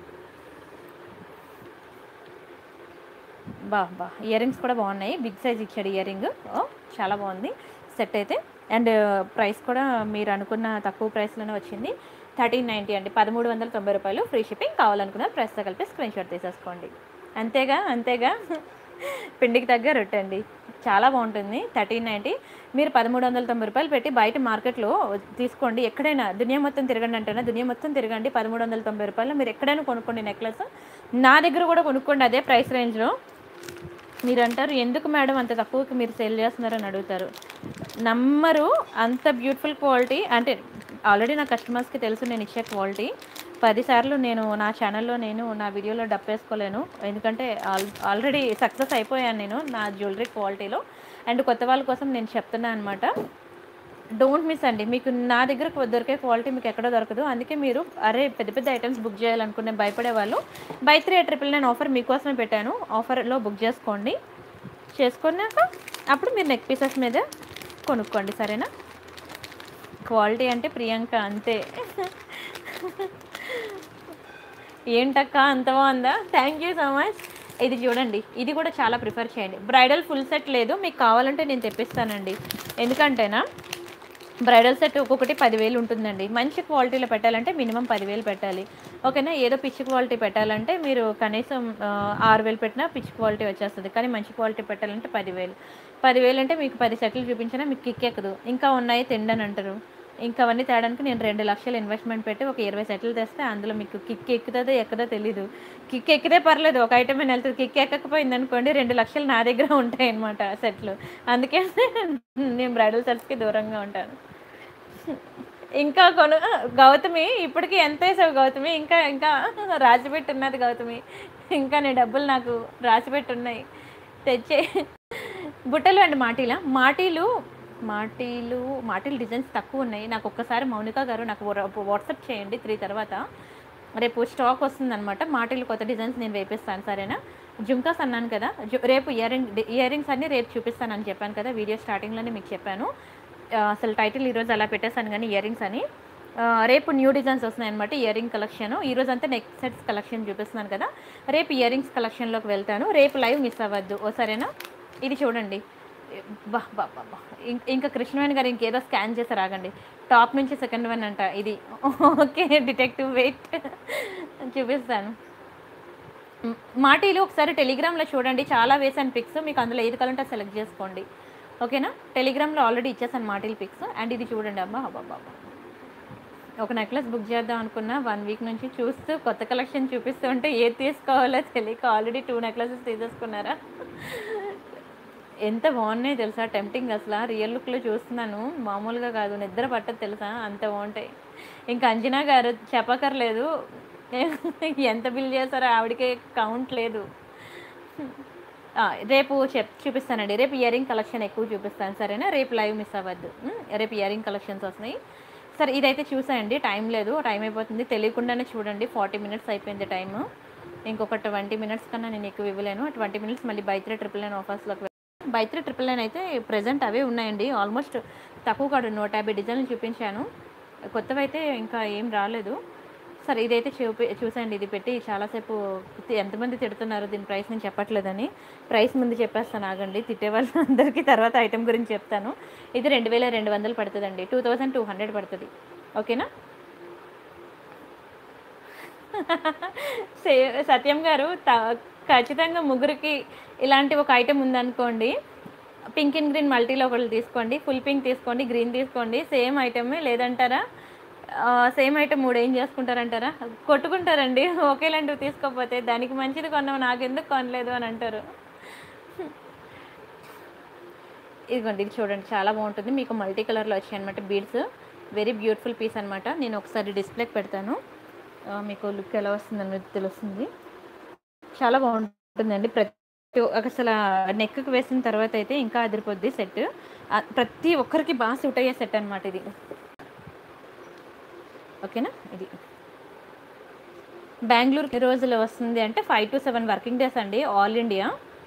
Speaker 1: బా బా ఇయర్ రింగ్స్ కూడా బాగున్నాయి బిగ్ సైజ్ ఇచ్చాడు ఇయర్ రింగ్ చాలా బాగుంది సెట్ అయితే అండ్ ప్రైస్ కూడా మీరు అనుకున్న తక్కువ ప్రైస్లోనే వచ్చింది థర్టీన్ నైంటీ అండి పదమూడు వందల తొంభై రూపాయలు ఫ్రీ షిప్పింగ్ కావాలనుకున్న ప్రైస్తో కలిపి స్క్రీన్ షాట్ తీసేసుకోండి అంతేగా అంతేగా పిండికి తగ్గ రొట్టె అండి చాలా బాగుంటుంది థర్టీన్ నైంటీ మీరు పదమూడు వందల తొంభై రూపాయలు పెట్టి బయట మార్కెట్లో తీసుకోండి ఎక్కడైనా దునియా మొత్తం తిరగండి అంటేనా దునియా మొత్తం తిరగండి పదమూడు వందల తొంభై రూపాయలు మీరు ఎక్కడైనా కొనుక్కోండి నెక్లెస్ నా దగ్గర కూడా కొనుక్కోండి అదే ప్రైస్ రేంజ్లో మీరు అంటారు ఎందుకు మేడం అంత తక్కువకి మీరు సేల్ చేస్తున్నారని అడుగుతారు నమ్మరు అంత బ్యూటిఫుల్ క్వాలిటీ అంటే ఆల్రెడీ నా కస్టమర్స్కి తెలుసు నేను ఇచ్చే క్వాలిటీ పదిసార్లు నేను నా ఛానల్లో నేను నా వీడియోలో డప్పేసుకోలేను ఎందుకంటే ఆల్ ఆల్రెడీ సక్సెస్ అయిపోయాను నేను నా జ్యువెలరీ క్వాలిటీలో అండ్ కొత్త వాళ్ళ కోసం నేను చెప్తున్నాను అనమాట డోంట్ మిస్ అండి మీకు నా దగ్గర దొరికే క్వాలిటీ మీకు ఎక్కడో దొరకదు అందుకే మీరు అరే పెద్ద పెద్ద ఐటమ్స్ బుక్ చేయాలనుకునే భయపడే వాళ్ళు buy three triple nine offer మీకోసమే పెట్టాను ఆఫర్లో బుక్ చేసుకోండి చేసుకున్నాక అప్పుడు మీరు నెక్ పీసెస్ మీద కొనుక్కోండి సరేనా క్వాలిటీ అంటే ప్రియాంక అంతే ఏంటక్క అంత బాగుందా థ్యాంక్ యూ సో మచ్ ఇది చూడండి ఇది కూడా చాలా ప్రిఫర్ చేయండి బ్రైడల్ ఫుల్ సెట్ లేదు మీకు కావాలంటే నేను తెప్పిస్తానండి ఎందుకంటేనా బ్రైడల్ సెట్ ఒక్కొక్కటి పదివేలు ఉంటుందండి మంచి క్వాలిటీలో పెట్టాలంటే మినిమం పదివేలు పెట్టాలి ఓకేనా ఏదో పిచ్చి క్వాలిటీ పెట్టాలంటే మీరు కనీసం ఆ, ఆరు వేలు పెట్టినా పిచ్చి క్వాలిటీ వచ్చేస్తుంది కానీ మంచి క్వాలిటీ పెట్టాలంటే పదివేలు పదివేలు అంటే మీకు పది సెట్లు చూపించినా మీకు కిక్ ఎక్కదు ఇంకా ఉన్నాయి తిండని అంటారు ఇంకా అవన్నీ తేడానికి నేను రెండు లక్షలు ఇన్వెస్ట్మెంట్ పెట్టి ఒక ఇరవై సెట్లు తెస్తే అందులో మీకు కిక్ ఎక్కుతుందో ఎక్కదో తెలీదు కిక్ ఎక్కితే పర్లేదు ఒక ఐటమ్ అని వెళ్తుంది కిక్ ఎక్కకపోయింది అనుకోండి రెండు లక్షలు నా దగ్గర ఉంటాయి అనమాట సెట్లు అందుకే నేను బ్రైడల్ సెట్స్కి దూరంగా ఉంటాను ఇంకా కొను గౌతమి ఇప్పటికి ఎంత వేసావు గౌతమి ఇంకా ఇంకా రాసిపెట్టి ఉన్నది గౌతమి ఇంకా నీ డబ్బులు నాకు రాసిపెట్టి ఉన్నాయి తెచ్చే బుట్టలు అండి మాటీలా మాటీలు మాటీలు మాటీలు డిజైన్స్ తక్కువ ఉన్నాయి నాకు ఒక్కసారి మౌనిక గారు నాకు వా- వాట్సాప్ చేయండి త్రీ తర్వాత రేపు స్టాక్ వస్తుందన్నమాట మాటీలు కొత్త డిజైన్స్ నేను వేపిస్తాను సరేనా జుంకాస్ అన్నాను కదా జు- రేపు ఇయర్ రింగ్ ఇయర్ రింగ్స్ అన్నీ రేపు చూపిస్తానని చెప్పాను కదా వీడియో స్టార్టింగ్లోనే మీకు చెప్పాను ఆ, అసలు టైటిల్ ఈరోజు అలా పెట్టేశాను కానీ ఇయర్ రింగ్స్ అని ఆ, రేపు న్యూ డిజైన్స్ వస్తున్నాయి అనమాట ఇయర్ రింగ్ కలెక్షన్ ఈ రోజు అంతా నెక్ సెట్స్ కలెక్షన్ చూపిస్తున్నాను కదా రేపు ఇయర్ రింగ్స్ కలెక్షన్లోకి వెళ్తాను రేపు లైవ్ మిస్ అవ్వద్దు ఓ సరేనా ఇది చూడండి బా బా బా బా ఇం- ఇంకా కృష్ణవేణి గారు ఇంకేదో స్కాన్ చేసి రాగండి టాప్ నుంచి సెకండ్ వన్ అంట ఇది ఓకే డిటెక్టివ్ వెయిట్ చూపిస్తాను మ్, మాటీలు ఒకసారి టెలిగ్రామ్లో చూడండి చాలా వేసాను పిక్స్ మీకు అందులో ఏది కావాలంటే అది సెలెక్ట్ చేసుకోండి ఓకేనా టెలిగ్రామ్లో ఆల్రెడీ ఇచ్చేసాను మాటీలు పిక్స్ అండ్ ఇది చూడండి అమ్మా అబ్బా అబ్బా ఒక నెక్లెస్ బుక్ చేద్దాం అనుకున్నా వన్ వీక్ నుంచి చూస్తూ కొత్త కలెక్షన్ చూపిస్తూ ఉంటే ఏది తీసుకోవాలో తెలియక ఆల్రెడీ టూ నెక్లెసెస్ తీసేసుకున్నారా ఎంత బాగున్నాయి తెలుసా టెంప్టింగ్ అసలు రియల్ లుక్లో చూస్తున్నాను మామూలుగా కాదు నిద్ర పట్టదు తెలుసా అంత బాగుంటాయి ఇంకా అంజనా గారు చెప్పకర్లేదు ఎంత బిల్ చేస్తారో ఆవిడకే కౌంట్ లేదు ఆ, రేపు చెప్ చూపిస్తానండి రేపు ఇయర్ రింగ్ కలెక్షన్ ఎక్కువ చూపిస్తాను సరేనా రేపు లైవ్ మిస్ అవ్వద్దు ఉమ్, రేపు ఇయర్ రింగ్ కలెక్షన్స్ వస్తున్నాయి సరే ఇదైతే చూసాయండి టైం లేదు టైం అయిపోతుంది తెలియకుండానే చూడండి ఫార్టీ మినిట్స్ అయిపోయింది టైము ఇంకొక ట్వంటీ మినిట్స్ కన్నా నేను ఎక్కువ ఇవ్వలేను ట్వంటీ మినిట్స్ మళ్ళీ బై త్రీ ట్రిపుల్ నైన్ ఆఫర్స్లోకి బై త్రీ ట్రిపుల్ నైన్ అయితే ప్రజెంట్ అవే ఉన్నాయండి ఆల్మోస్ట్ తక్కువ కాదు నూట యాభై డిజైన్లు చూపించాను కొత్తవి అయితే ఇంకా ఏం రాలేదు సరే ఇదైతే చూపి చూసండి ఇది పెట్టి చాలాసేపు తి- ఎంతమంది తిడుతున్నారు దీని ప్రైస్ నేను చెప్పట్లేదని ప్రైస్ ముందు చెప్పేస్తాను ఆగండి తిట్టే వాళ్ళందరికీ తర్వాత ఐటెం గురించి చెప్తాను ఇది రెండు వేల రెండు వందలు పడుతుందండి టూ థౌజండ్ టూ హండ్రెడ్ పడుతుంది ఓకేనా సే సత్యం గారు త ఖచ్చితంగా ముగ్గురికి ఇలాంటి ఒక ఐటెం ఉందనుకోండి పింక్ అండ్ గ్రీన్ మల్టీలో ఒకటి తీసుకోండి ఫుల్ పింక్ తీసుకోండి గ్రీన్ తీసుకోండి సేమ్ ఐటమే లేదంటారా సేమ్ ఐటమ్ మూడు ఏం చేసుకుంటారంటారా కొట్టుకుంటారండి ఒకేలాంటివి తీసుకోకపోతే దానికి మంచిది కొన్నావు నాకెందుకు కొనలేదు అని అంటారు ఇదిగోండి ఇది చూడండి చాలా బాగుంటుంది మీకు మల్టీ కలర్లో వచ్చాయి అనమాట బీడ్స్ వెరీ బ్యూటిఫుల్ పీస్ అనమాట నేను ఒకసారి డిస్ప్లేకి పెడతాను ఆ, మీకు లుక్ ఎలా వస్తుందని తెలుస్తుంది చాలా బాగుంటుందండి ప్రతి ఒ- అసలు నెక్కి వేసిన తర్వాత అయితే ఇంకా అదిరిపోద్ది సెట్ ప్రతి ఒక్కరికి బాగా సూట్ అయ్యే సెట్ అనమాట ఇది ఓకేనా ఇది బెంగళూరు ఎన్ని రోజులు వస్తుంది అంటే five to seven working days అండి all India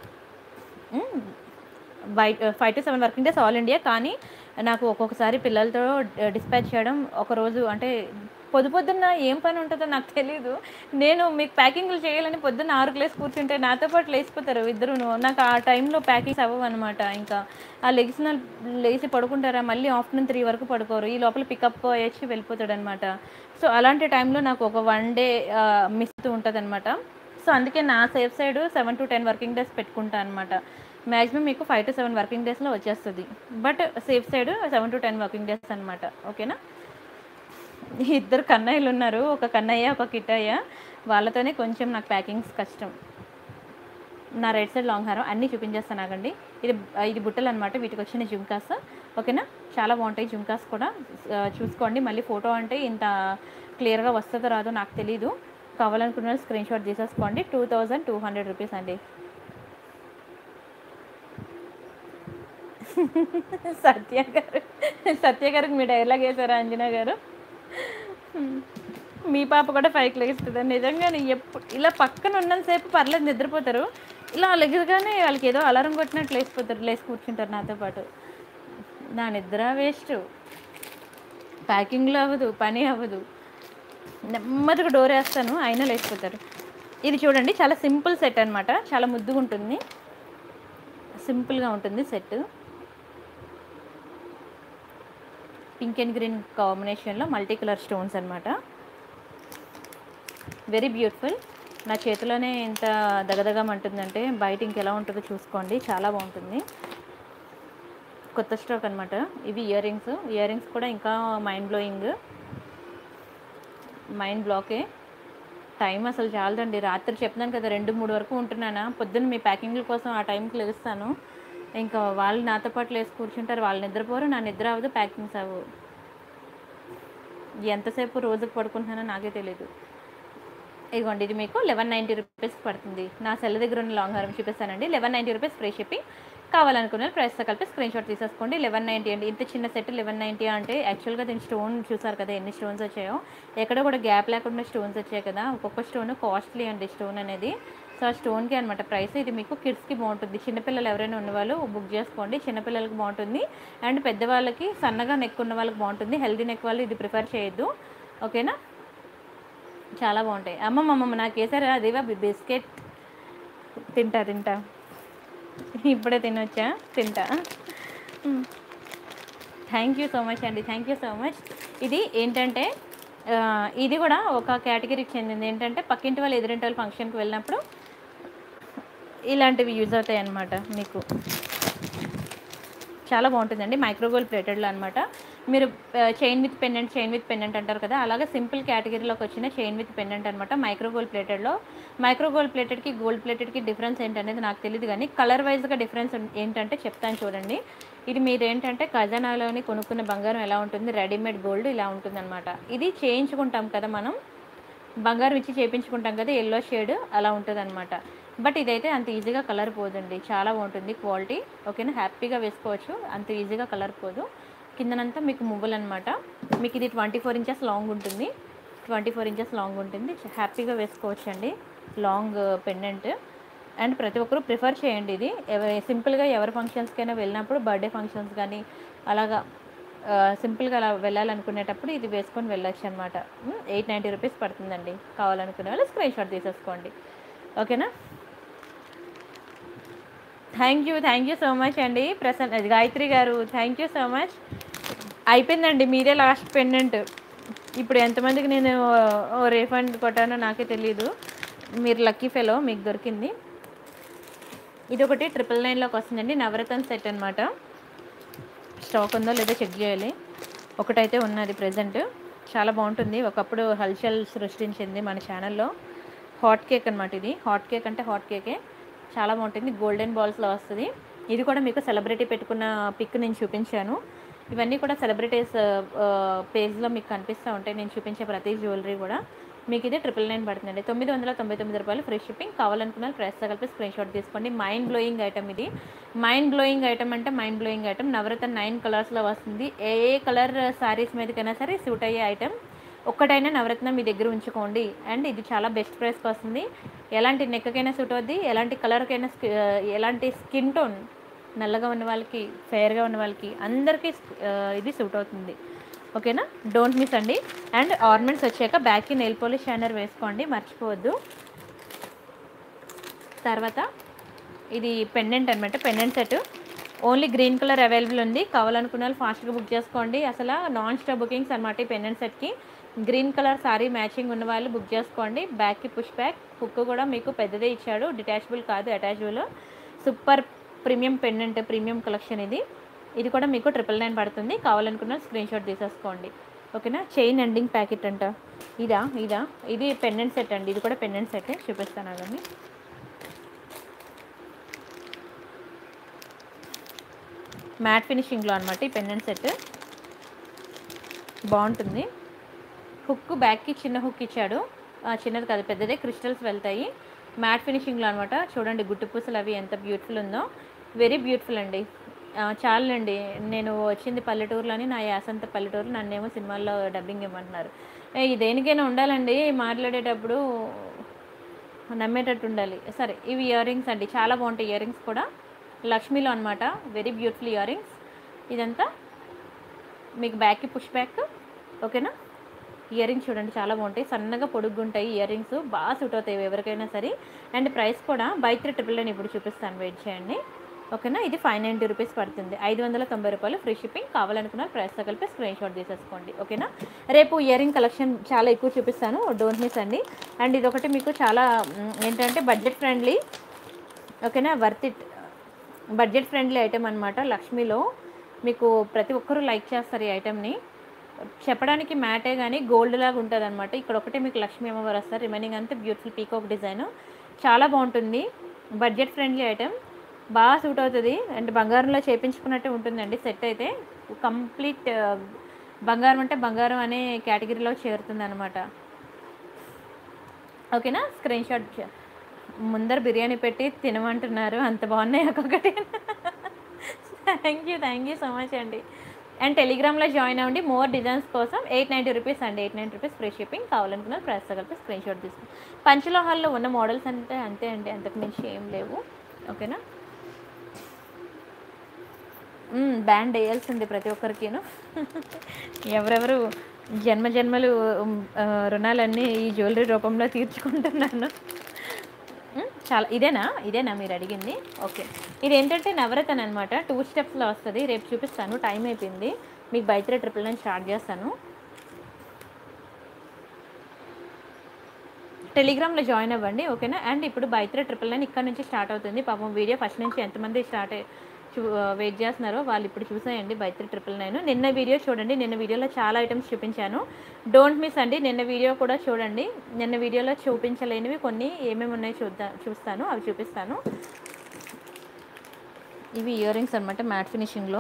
Speaker 1: by five to seven working days all India కానీ నాకు ఒక్కొక్కసారి పిల్లలతో డిస్పాచ్ చేయడం ఒక రోజు అంటే పొద్దు పొద్దున్న ఏం పని ఉంటుందో నాకు తెలియదు నేను మీకు ప్యాకింగ్లు చేయాలని పొద్దున్న ఆరు లేసి కూర్చుంటే నాతో పాటు లేచిపోతారు ఇద్దరును నాకు ఆ టైంలో ప్యాకింగ్స్ అవ్వవు అనమాట ఇంకా ఆ లెగిసిన లేచి పడుకుంటారా మళ్ళీ ఆఫ్టర్నూన్ త్రీ వరకు పడుకోరు ఈ లోపల పికప్ అయ్యేసి వెళ్ళిపోతాడు అనమాట సో అలాంటి టైంలో నాకు ఒక వన్ డే మిస్ ఉంటుంది అనమాట సో అందుకే నా safe side seven to ten working days పెట్టుకుంటా అనమాట మ్యాక్సిమం మీకు ఫైవ్ టు సెవెన్ వర్కింగ్ డేస్లో వచ్చేస్తుంది but safe side seven to ten working days అనమాట ఓకేనా ఇద్దరు కన్నయ్యలు ఉన్నారు ఒక కన్నయ్య ఒక కిట్టయ్య వాళ్ళతోనే కొంచెం నాకు ప్యాకింగ్స్ కష్టం నా రైట్ సైడ్ లాంగ్ హారం అన్నీ చూపించేస్తాను ఆగండి ఇది ఇది బుట్టలు అనమాట వీటికి వచ్చిన జుమ్కాస్ ఓకేనా చాలా బాగుంటాయి జుమ్కాస్ కూడా ఆ, చూసుకోండి మళ్ళీ ఫోటో అంటే ఇంత క్లియర్గా వస్తుందో రాదో నాకు తెలీదు కావాలనుకున్న స్క్రీన్ షాట్ తీసేసుకోండి two thousand two hundred rupees అండి సత్య గారు సత్య గారికి మీ డైలాగ్ వేసారా అంజనా గారు మీ పాప కూడా ఫైవ్కి లెగిస్తుంది నిజంగానే ఎప్పుడు ఇలా పక్కన ఉన్నంతసేపు పర్లేదు నిద్రపోతారు ఇలా లెగగానే వాళ్ళకి ఏదో అలారం కొట్టినట్టు లేచిపోతారు లేచి కూర్చుంటారు నాతో పాటు నా నిద్ర వేస్ట్ ప్యాకింగ్లో అవ్వదు పని అవ్వదు నెమ్మదిగా డోర్ వేస్తాను అయినా లేచిపోతారు ఇది చూడండి చాలా సింపుల్ సెట్ అనమాట చాలా ముద్దుగా ఉంటుంది సింపుల్గా ఉంటుంది సెట్ పింక్ అండ్ గ్రీన్ కాంబినేషన్లో మల్టీ కలర్ స్టోన్స్ అనమాట వెరీ బ్యూటిఫుల్ నా చేతిలోనే ఎంత దగదగమంటుందంటే బయట ఇంకెలా ఉంటుందో చూసుకోండి చాలా బాగుంటుంది కొత్త స్టాక్ అనమాట ఇవి ఇయర్ రింగ్స్ ఇయర్ రింగ్స్ కూడా ఇంకా మైండ్ బ్లోయింగ్ మైండ్ బ్లాకే టైం అసలు చాలదండి రాత్రి చెప్తున్నాను కదా రెండు మూడు వరకు ఉంటున్నానా పొద్దున్న మీ ప్యాకింగ్ల కోసం ఆ టైంకి లేస్తాను ఇంకా వాళ్ళు నాతో పాటు లేసి కూర్చుంటారు వాళ్ళు నిద్రపోరు నా నిద్ర అవ్వదు ప్యాకింగ్స్ అవ్వవు ఎంతసేపు రోజుకు పడుకుంటున్నానో నాకే తెలియదు ఇదిగోండి ఇది మీకు లెవెన్ నైంటీ రూపీస్ పడుతుంది నా సెల్ దగ్గర ఉన్న లాంగ్ హారం చూపిస్తానండి eleven ninety rupees free shipping కావాలనుకున్న ప్రైస్తో కలిపి స్క్రీన్ షాట్ తీసేసుకోండి లెవెన్ నైంటీ అండి ఇంత చిన్న సెట్ లెవెన్ నైంటీ అంటే యాక్చువల్గా దీని స్టోన్ చూసారు కదా ఎన్ని స్టోన్స్ వచ్చాయో ఎక్కడ కూడా గ్యాప్ లేకుండా స్టోన్స్ వచ్చాయి కదా ఒక్కొక్క స్టోన్ కాస్ట్లీ అండి స్టోన్ అనేది సో ఆ స్టోన్కి అనమాట ప్రైస్ ఇది మీకు కిడ్స్కి బాగుంటుంది చిన్నపిల్లలు ఎవరైనా ఉన్నవాళ్ళు బుక్ చేసుకోండి చిన్నపిల్లలకి బాగుంటుంది అండ్ పెద్దవాళ్ళకి సన్నగా నెక్ ఉన్న వాళ్ళకి బాగుంటుంది హెల్దీ నెక్ వాళ్ళు ఇది ప్రిఫర్ చేయొద్దు ఓకేనా చాలా బాగుంటాయి అమ్మమ్మ అమ్మమ్మ నాకు వేసారా అదేవా బిస్కెట్ తింటా తింటా ఇప్పుడే తినొచ్చా తింటా థ్యాంక్ యూ సో మచ్ అండి థ్యాంక్ యూ సో మచ్ ఇది ఏంటంటే ఆ, ఇది కూడా ఒక కేటగిరీకి చెందింది ఏంటంటే పక్కింటి వాళ్ళు ఎదురింటి వాళ్ళు ఫంక్షన్కి వెళ్ళినప్పుడు ఇలాంటివి యూజ్ అవుతాయి అన్నమాట మీకు చాలా బాగుంటుందండి మైక్రోగోల్డ్ ప్లేటెడ్లో అనమాట మీరు chain with pendant chain with pendant అంటారు కదా అలాగే సింపుల్ కేటగిరీలోకి వచ్చిన చైన్ విత్ పెండెంట్ అనమాట మైక్రోగోల్డ్ ప్లేటెడ్లో మైక్రోగోల్డ్ ప్లేటెడ్కి గోల్డ్ ప్లేటెడ్కి డిఫరెన్స్ ఏంటనేది నాకు తెలియదు కానీ కలర్ వైజ్గా డిఫరెన్స్ ఏంటంటే చెప్తాను చూడండి ఇది మీరు ఏంటంటే ఖజానాలోని కొనుక్కున్న బంగారం ఎలా ఉంటుంది రెడీమేడ్ గోల్డ్ ఇలా ఉంటుందన్నమాట ఇది చేయించుకుంటాం కదా మనం బంగారం ఇచ్చి చేయించుకుంటాం కదా ఎల్లో షేడ్ అలా ఉంటుంది అనమాట బట్ ఇదైతే అంత ఈజీగా కలర్ పోదండి చాలా బాగుంటుంది క్వాలిటీ ఓకేనా హ్యాపీగా వేసుకోవచ్చు అంత ఈజీగా కలర్ పోదు కిందనంతా మీకు మువ్వలు అనమాట మీకు ఇది ట్వంటీ ఫోర్ ఇంచెస్ లాంగ్ ఉంటుంది ట్వంటీ ఫోర్ ఇంచెస్ లాంగ్ ఉంటుంది హ్యాపీగా వేసుకోవచ్చు అండి లాంగ్ పెండెంట్ అండ్ ప్రతి ఒక్కరూ ప్రిఫర్ చేయండి ఇది ఎవరి సింపుల్గా ఎవరి ఫంక్షన్స్కైనా వెళ్ళినప్పుడు బర్త్డే ఫంక్షన్స్ కానీ అలాగా సింపుల్గా అలా వెళ్ళాలనుకునేటప్పుడు ఇది వేసుకొని వెళ్ళొచ్చు అనమాట ఎయిట్ నైంటీ రూపీస్ పడుతుందండి కావాలనుకునే వాళ్ళు స్క్రీన్ షాట్ తీసేసుకోండి ఓకేనా thank you thank you so much అండి ప్రసన్న అది గాయత్రి గారు థ్యాంక్ యూ సో మచ్ అయిపోయిందండి మీరే లాస్ట్ పెండెంట్ ఇప్పుడు ఎంతమందికి నేను రీఫండ్ కొట్టానో నాకే తెలియదు మీరు లక్కీ ఫెలో మీకు దొరికింది ఇది ఒకటి ట్రిపుల్ నైన్లోకి వస్తుందండి నవరత్న సెట్ అనమాట స్టాక్ ఉందో లేదో చెక్ చేయాలి ఒకటైతే ఉన్నది ప్రజెంట్ చాలా బాగుంటుంది ఒకప్పుడు హల్చల్ సృష్టించింది మన ఛానల్లో హాట్ కేక్ అనమాట ఇది హాట్ కేక్ అంటే హాట్ కేకే చాలా బాగుంటుంది గోల్డెన్ బాల్స్లో వస్తుంది ఇది కూడా మీకు సెలబ్రిటీ పెట్టుకున్న పిక్ నేను చూపించాను ఇవన్నీ కూడా సెలబ్రిటీస్ పేజ్లో మీకు కనిపిస్తూ ఉంటాయి నేను చూపించే ప్రతి జ్యువెలరీ కూడా మీకు ఇది ట్రిపుల్ నైన్ పడుతుందండి తొమ్మిది వందల తొంభై తొమ్మిది రూపాయలు ఫ్రీ షిప్పింగ్ కావాలనుకున్న ప్రైస్తో కలిపి స్క్రీన్ షాట్ తీసుకోండి మైండ్ బ్లోయింగ్ ఐటమ్ ఇది మైండ్ బ్లోయింగ్ ఐటమ్ అంటే మైండ్ బ్లోయింగ్ ఐటమ్ నవరత్న నైన్ కలర్స్లో వస్తుంది ఏ ఏ కలర్ శారీస్ మీదకైనా సరే సూట్ అయ్యే ఐటమ్ ఒక్కటైనా నవరత్న మీ దగ్గర ఉంచుకోండి అండ్ ఇది చాలా బెస్ట్ ప్రైస్కి వస్తుంది ఎలాంటి నెక్కకైనా సూట్ అవుద్ది ఎలాంటి కలర్కైనా స్కి- ఆ, ఎలాంటి స్కిన్ టోన్ నల్లగా ఉన్న వాళ్ళకి ఫెయిర్గా ఉన్న వాళ్ళకి అందరికీ ఆ, ఇది సూట్ అవుతుంది ఓకేనా డోంట్ మిస్ అండి అండ్ ఆర్నమెంట్స్ వచ్చాక బ్యాక్కి నెయిల్ పోలిష్ షైనర్ వేసుకోండి మర్చిపోవద్దు తర్వాత ఇది పెండెంట్ అనమాట pendant set only green colour available ఉంది కావాలనుకున్న వాళ్ళు ఫాస్ట్గా బుక్ చేసుకోండి అసలు నాన్ స్టాప్ బుకింగ్స్ అనమాట ఈ పెండెంట్ సెట్కి గ్రీన్ కలర్ సారీ మ్యాచింగ్ ఉన్న వాళ్ళు బుక్ చేసుకోండి బ్యాక్కి పుష్ బ్యాక్ హుక్ కూడా మీకు పెద్దదే ఇచ్చాడు డిటాచబుల్ కాదు attachable super premium pendant premium collection ఇది ఇది కూడా మీకు ట్రిపుల్ నైన్ పడుతుంది కావాలనుకున్న స్క్రీన్ షాట్ తీసేసుకోండి ఓకేనా చైన్ ఎండింగ్ ప్యాకెట్ అంట ఇదా ఇదా ఇది పెండెంట్ సెట్ అండి ఇది కూడా పెండెంట్ సెట్ చూపిస్తాను అదండి మ్యాట్ ఫినిషింగ్లో అనమాట ఈ పెండెంట్ సెట్ బాగుంటుంది హుక్ బ్యాక్కి చిన్న హుక్ ఇచ్చాడు ఆ, చిన్నది కాదు పెద్దదే క్రిస్టల్స్ వెళ్తాయి మ్యాట్ ఫినిషింగ్లో అనమాట చూడండి గుట్టు పూసలు అవి ఎంత బ్యూటిఫుల్ ఉందో వెరీ బ్యూటిఫుల్ అండి ఆ, చాలండి నేను వచ్చింది పల్లెటూరులోని నా యాసంత పల్లెటూరు నన్నేమో సినిమాల్లో డబ్బింగ్ ఇవ్వమంటున్నారు ఏ, ఈ దేనికైనా ఉండాలండి మాట్లాడేటప్పుడు నమ్మేటట్టు ఉండాలి సరే ఇవి ఇయర్ రింగ్స్ అండి చాలా బాగుంటాయి ఇయర్ రింగ్స్ కూడా లక్ష్మీలో అనమాట వెరీ బ్యూటిఫుల్ ఇయర్ రింగ్స్ ఇదంతా మీకు బ్యాక్కి పుష్ బ్యాక్ ఓకేనా ఇయర్ రింగ్స్ చూడండి చాలా బాగుంటాయి సన్నగా పొడుగ్గా ఉంటాయి ఇయర్ రింగ్స్ బాగా సూట్ అవుతాయి ఎవరికైనా సరే అండ్ ప్రైస్ కూడా బై త్రీ ట్రిపుల్ అని ఇప్పుడు చూపిస్తాను వెయిట్ చేయండి ఓకేనా ఇది ఫైవ్ నైంటీ రూపీస్ పడుతుంది ఐదు వందల తొంభై రూపాయలు ఫ్రీ షిప్పింగ్ కావాలనుకున్న ప్రైస్తో కలిపి స్క్రీన్ షాట్ తీసేసుకోండి ఓకేనా రేపు ఇయర్ రింగ్ కలెక్షన్ చాలా ఎక్కువ చూపిస్తాను డోంట్ మిస్ అండి అండ్ ఇది ఒకటి మీకు చాలా మ్, ఏంటంటే బడ్జెట్ ఫ్రెండ్లీ ఓకేనా worth it budget friendly item అనమాట లక్ష్మీలో మీకు ప్రతి ఒక్కరూ లైక్ చేస్తారు ఈ ఐటెంని చెప్పడానికి మ్యాటే కానీ గోల్డ్ లాగా ఉంటుంది అనమాట ఇక్కడ ఒకటే మీకు లక్ష్మీ అమ్మవారు వస్తారు రిమైనింగ్ అంతా బ్యూటిఫుల్ పీకాక్ డిజైన్ చాలా బాగుంటుంది బడ్జెట్ ఫ్రెండ్లీ ఐటెం బాగా సూట్ అవుతుంది అండ్ బంగారంలో చేపించుకున్నట్టే ఉంటుందండి సెట్ అయితే కంప్లీట్ బంగారం అంటే బంగారం అనే కేటగిరీలో చేరుతుంది అనమాట ఓకేనా స్క్రీన్ షాట్ చే- ముందర బిర్యానీ పెట్టి తినమంటున్నారు అంత బాగున్నాయి ఒక్కొక్కటి thank you thank you so much అండి అండ్ టెలిగ్రామ్లో జాయిన్ అవ్వండి మోర్ డిజైన్స్ కోసం ఎయిట్ నైంటీ రూపీస్ అండి eight ninety rupees free shipping కావాలనుకున్న ప్రైస్తో కలిపి స్క్రీన్ షాట్ తీసుకుని పంచలోహాల్లో ఉన్న మోడల్స్ అంటే అంతే అండి అంతకు మించి ఏం లేవు ఓకేనా బ్యాండ్ వేయాల్సింది ప్రతి ఒక్కరికిను ఎవరెవరు జన్మ జన్మలు ఉమ్, ఆ, రుణాలన్నీ ఈ జ్యువెలరీ రూపంలో తీర్చుకుంటున్నాను ఉమ్, చాలా ఇదేనా ఇదేనా మీరు అడిగింది ఓకే ఇది ఏంటంటే నవరత్న అనమాట టూ స్టెప్స్లో వస్తుంది రేపు చూపిస్తాను టైం అయిపోయింది మీకు బయట ట్రిపుల్ నైన్ స్టార్ట్ చేస్తాను టెలిగ్రామ్లో జాయిన్ అవ్వండి ఓకేనా అండ్ ఇప్పుడు బైత్రే ట్రిపుల్ నైన్ ఇక్కడ నుంచి స్టార్ట్ అవుతుంది పాపం వీడియో ఫస్ట్ నుంచి ఎంతమంది స్టార్ట్ అయ్యి- చూ వెయిట్ చేస్తున్నారో వాళ్ళు ఇప్పుడు చూసేయండి బైత్రే ట్రిపుల్ నైన్ నిన్న వీడియో చూడండి నిన్న వీడియోలో చాలా ఐటమ్స్ చూపించాను డోంట్ మిస్ అండి నిన్న వీడియో కూడా చూడండి నిన్న వీడియోలో చూపించలేనివి కొన్ని ఏమేమి ఉన్నాయో చూద్దా చూస్తాను అవి చూపిస్తాను ఇవి ఇయర్ రింగ్స్ అనమాట మ్యాట్ ఫినిషింగ్లో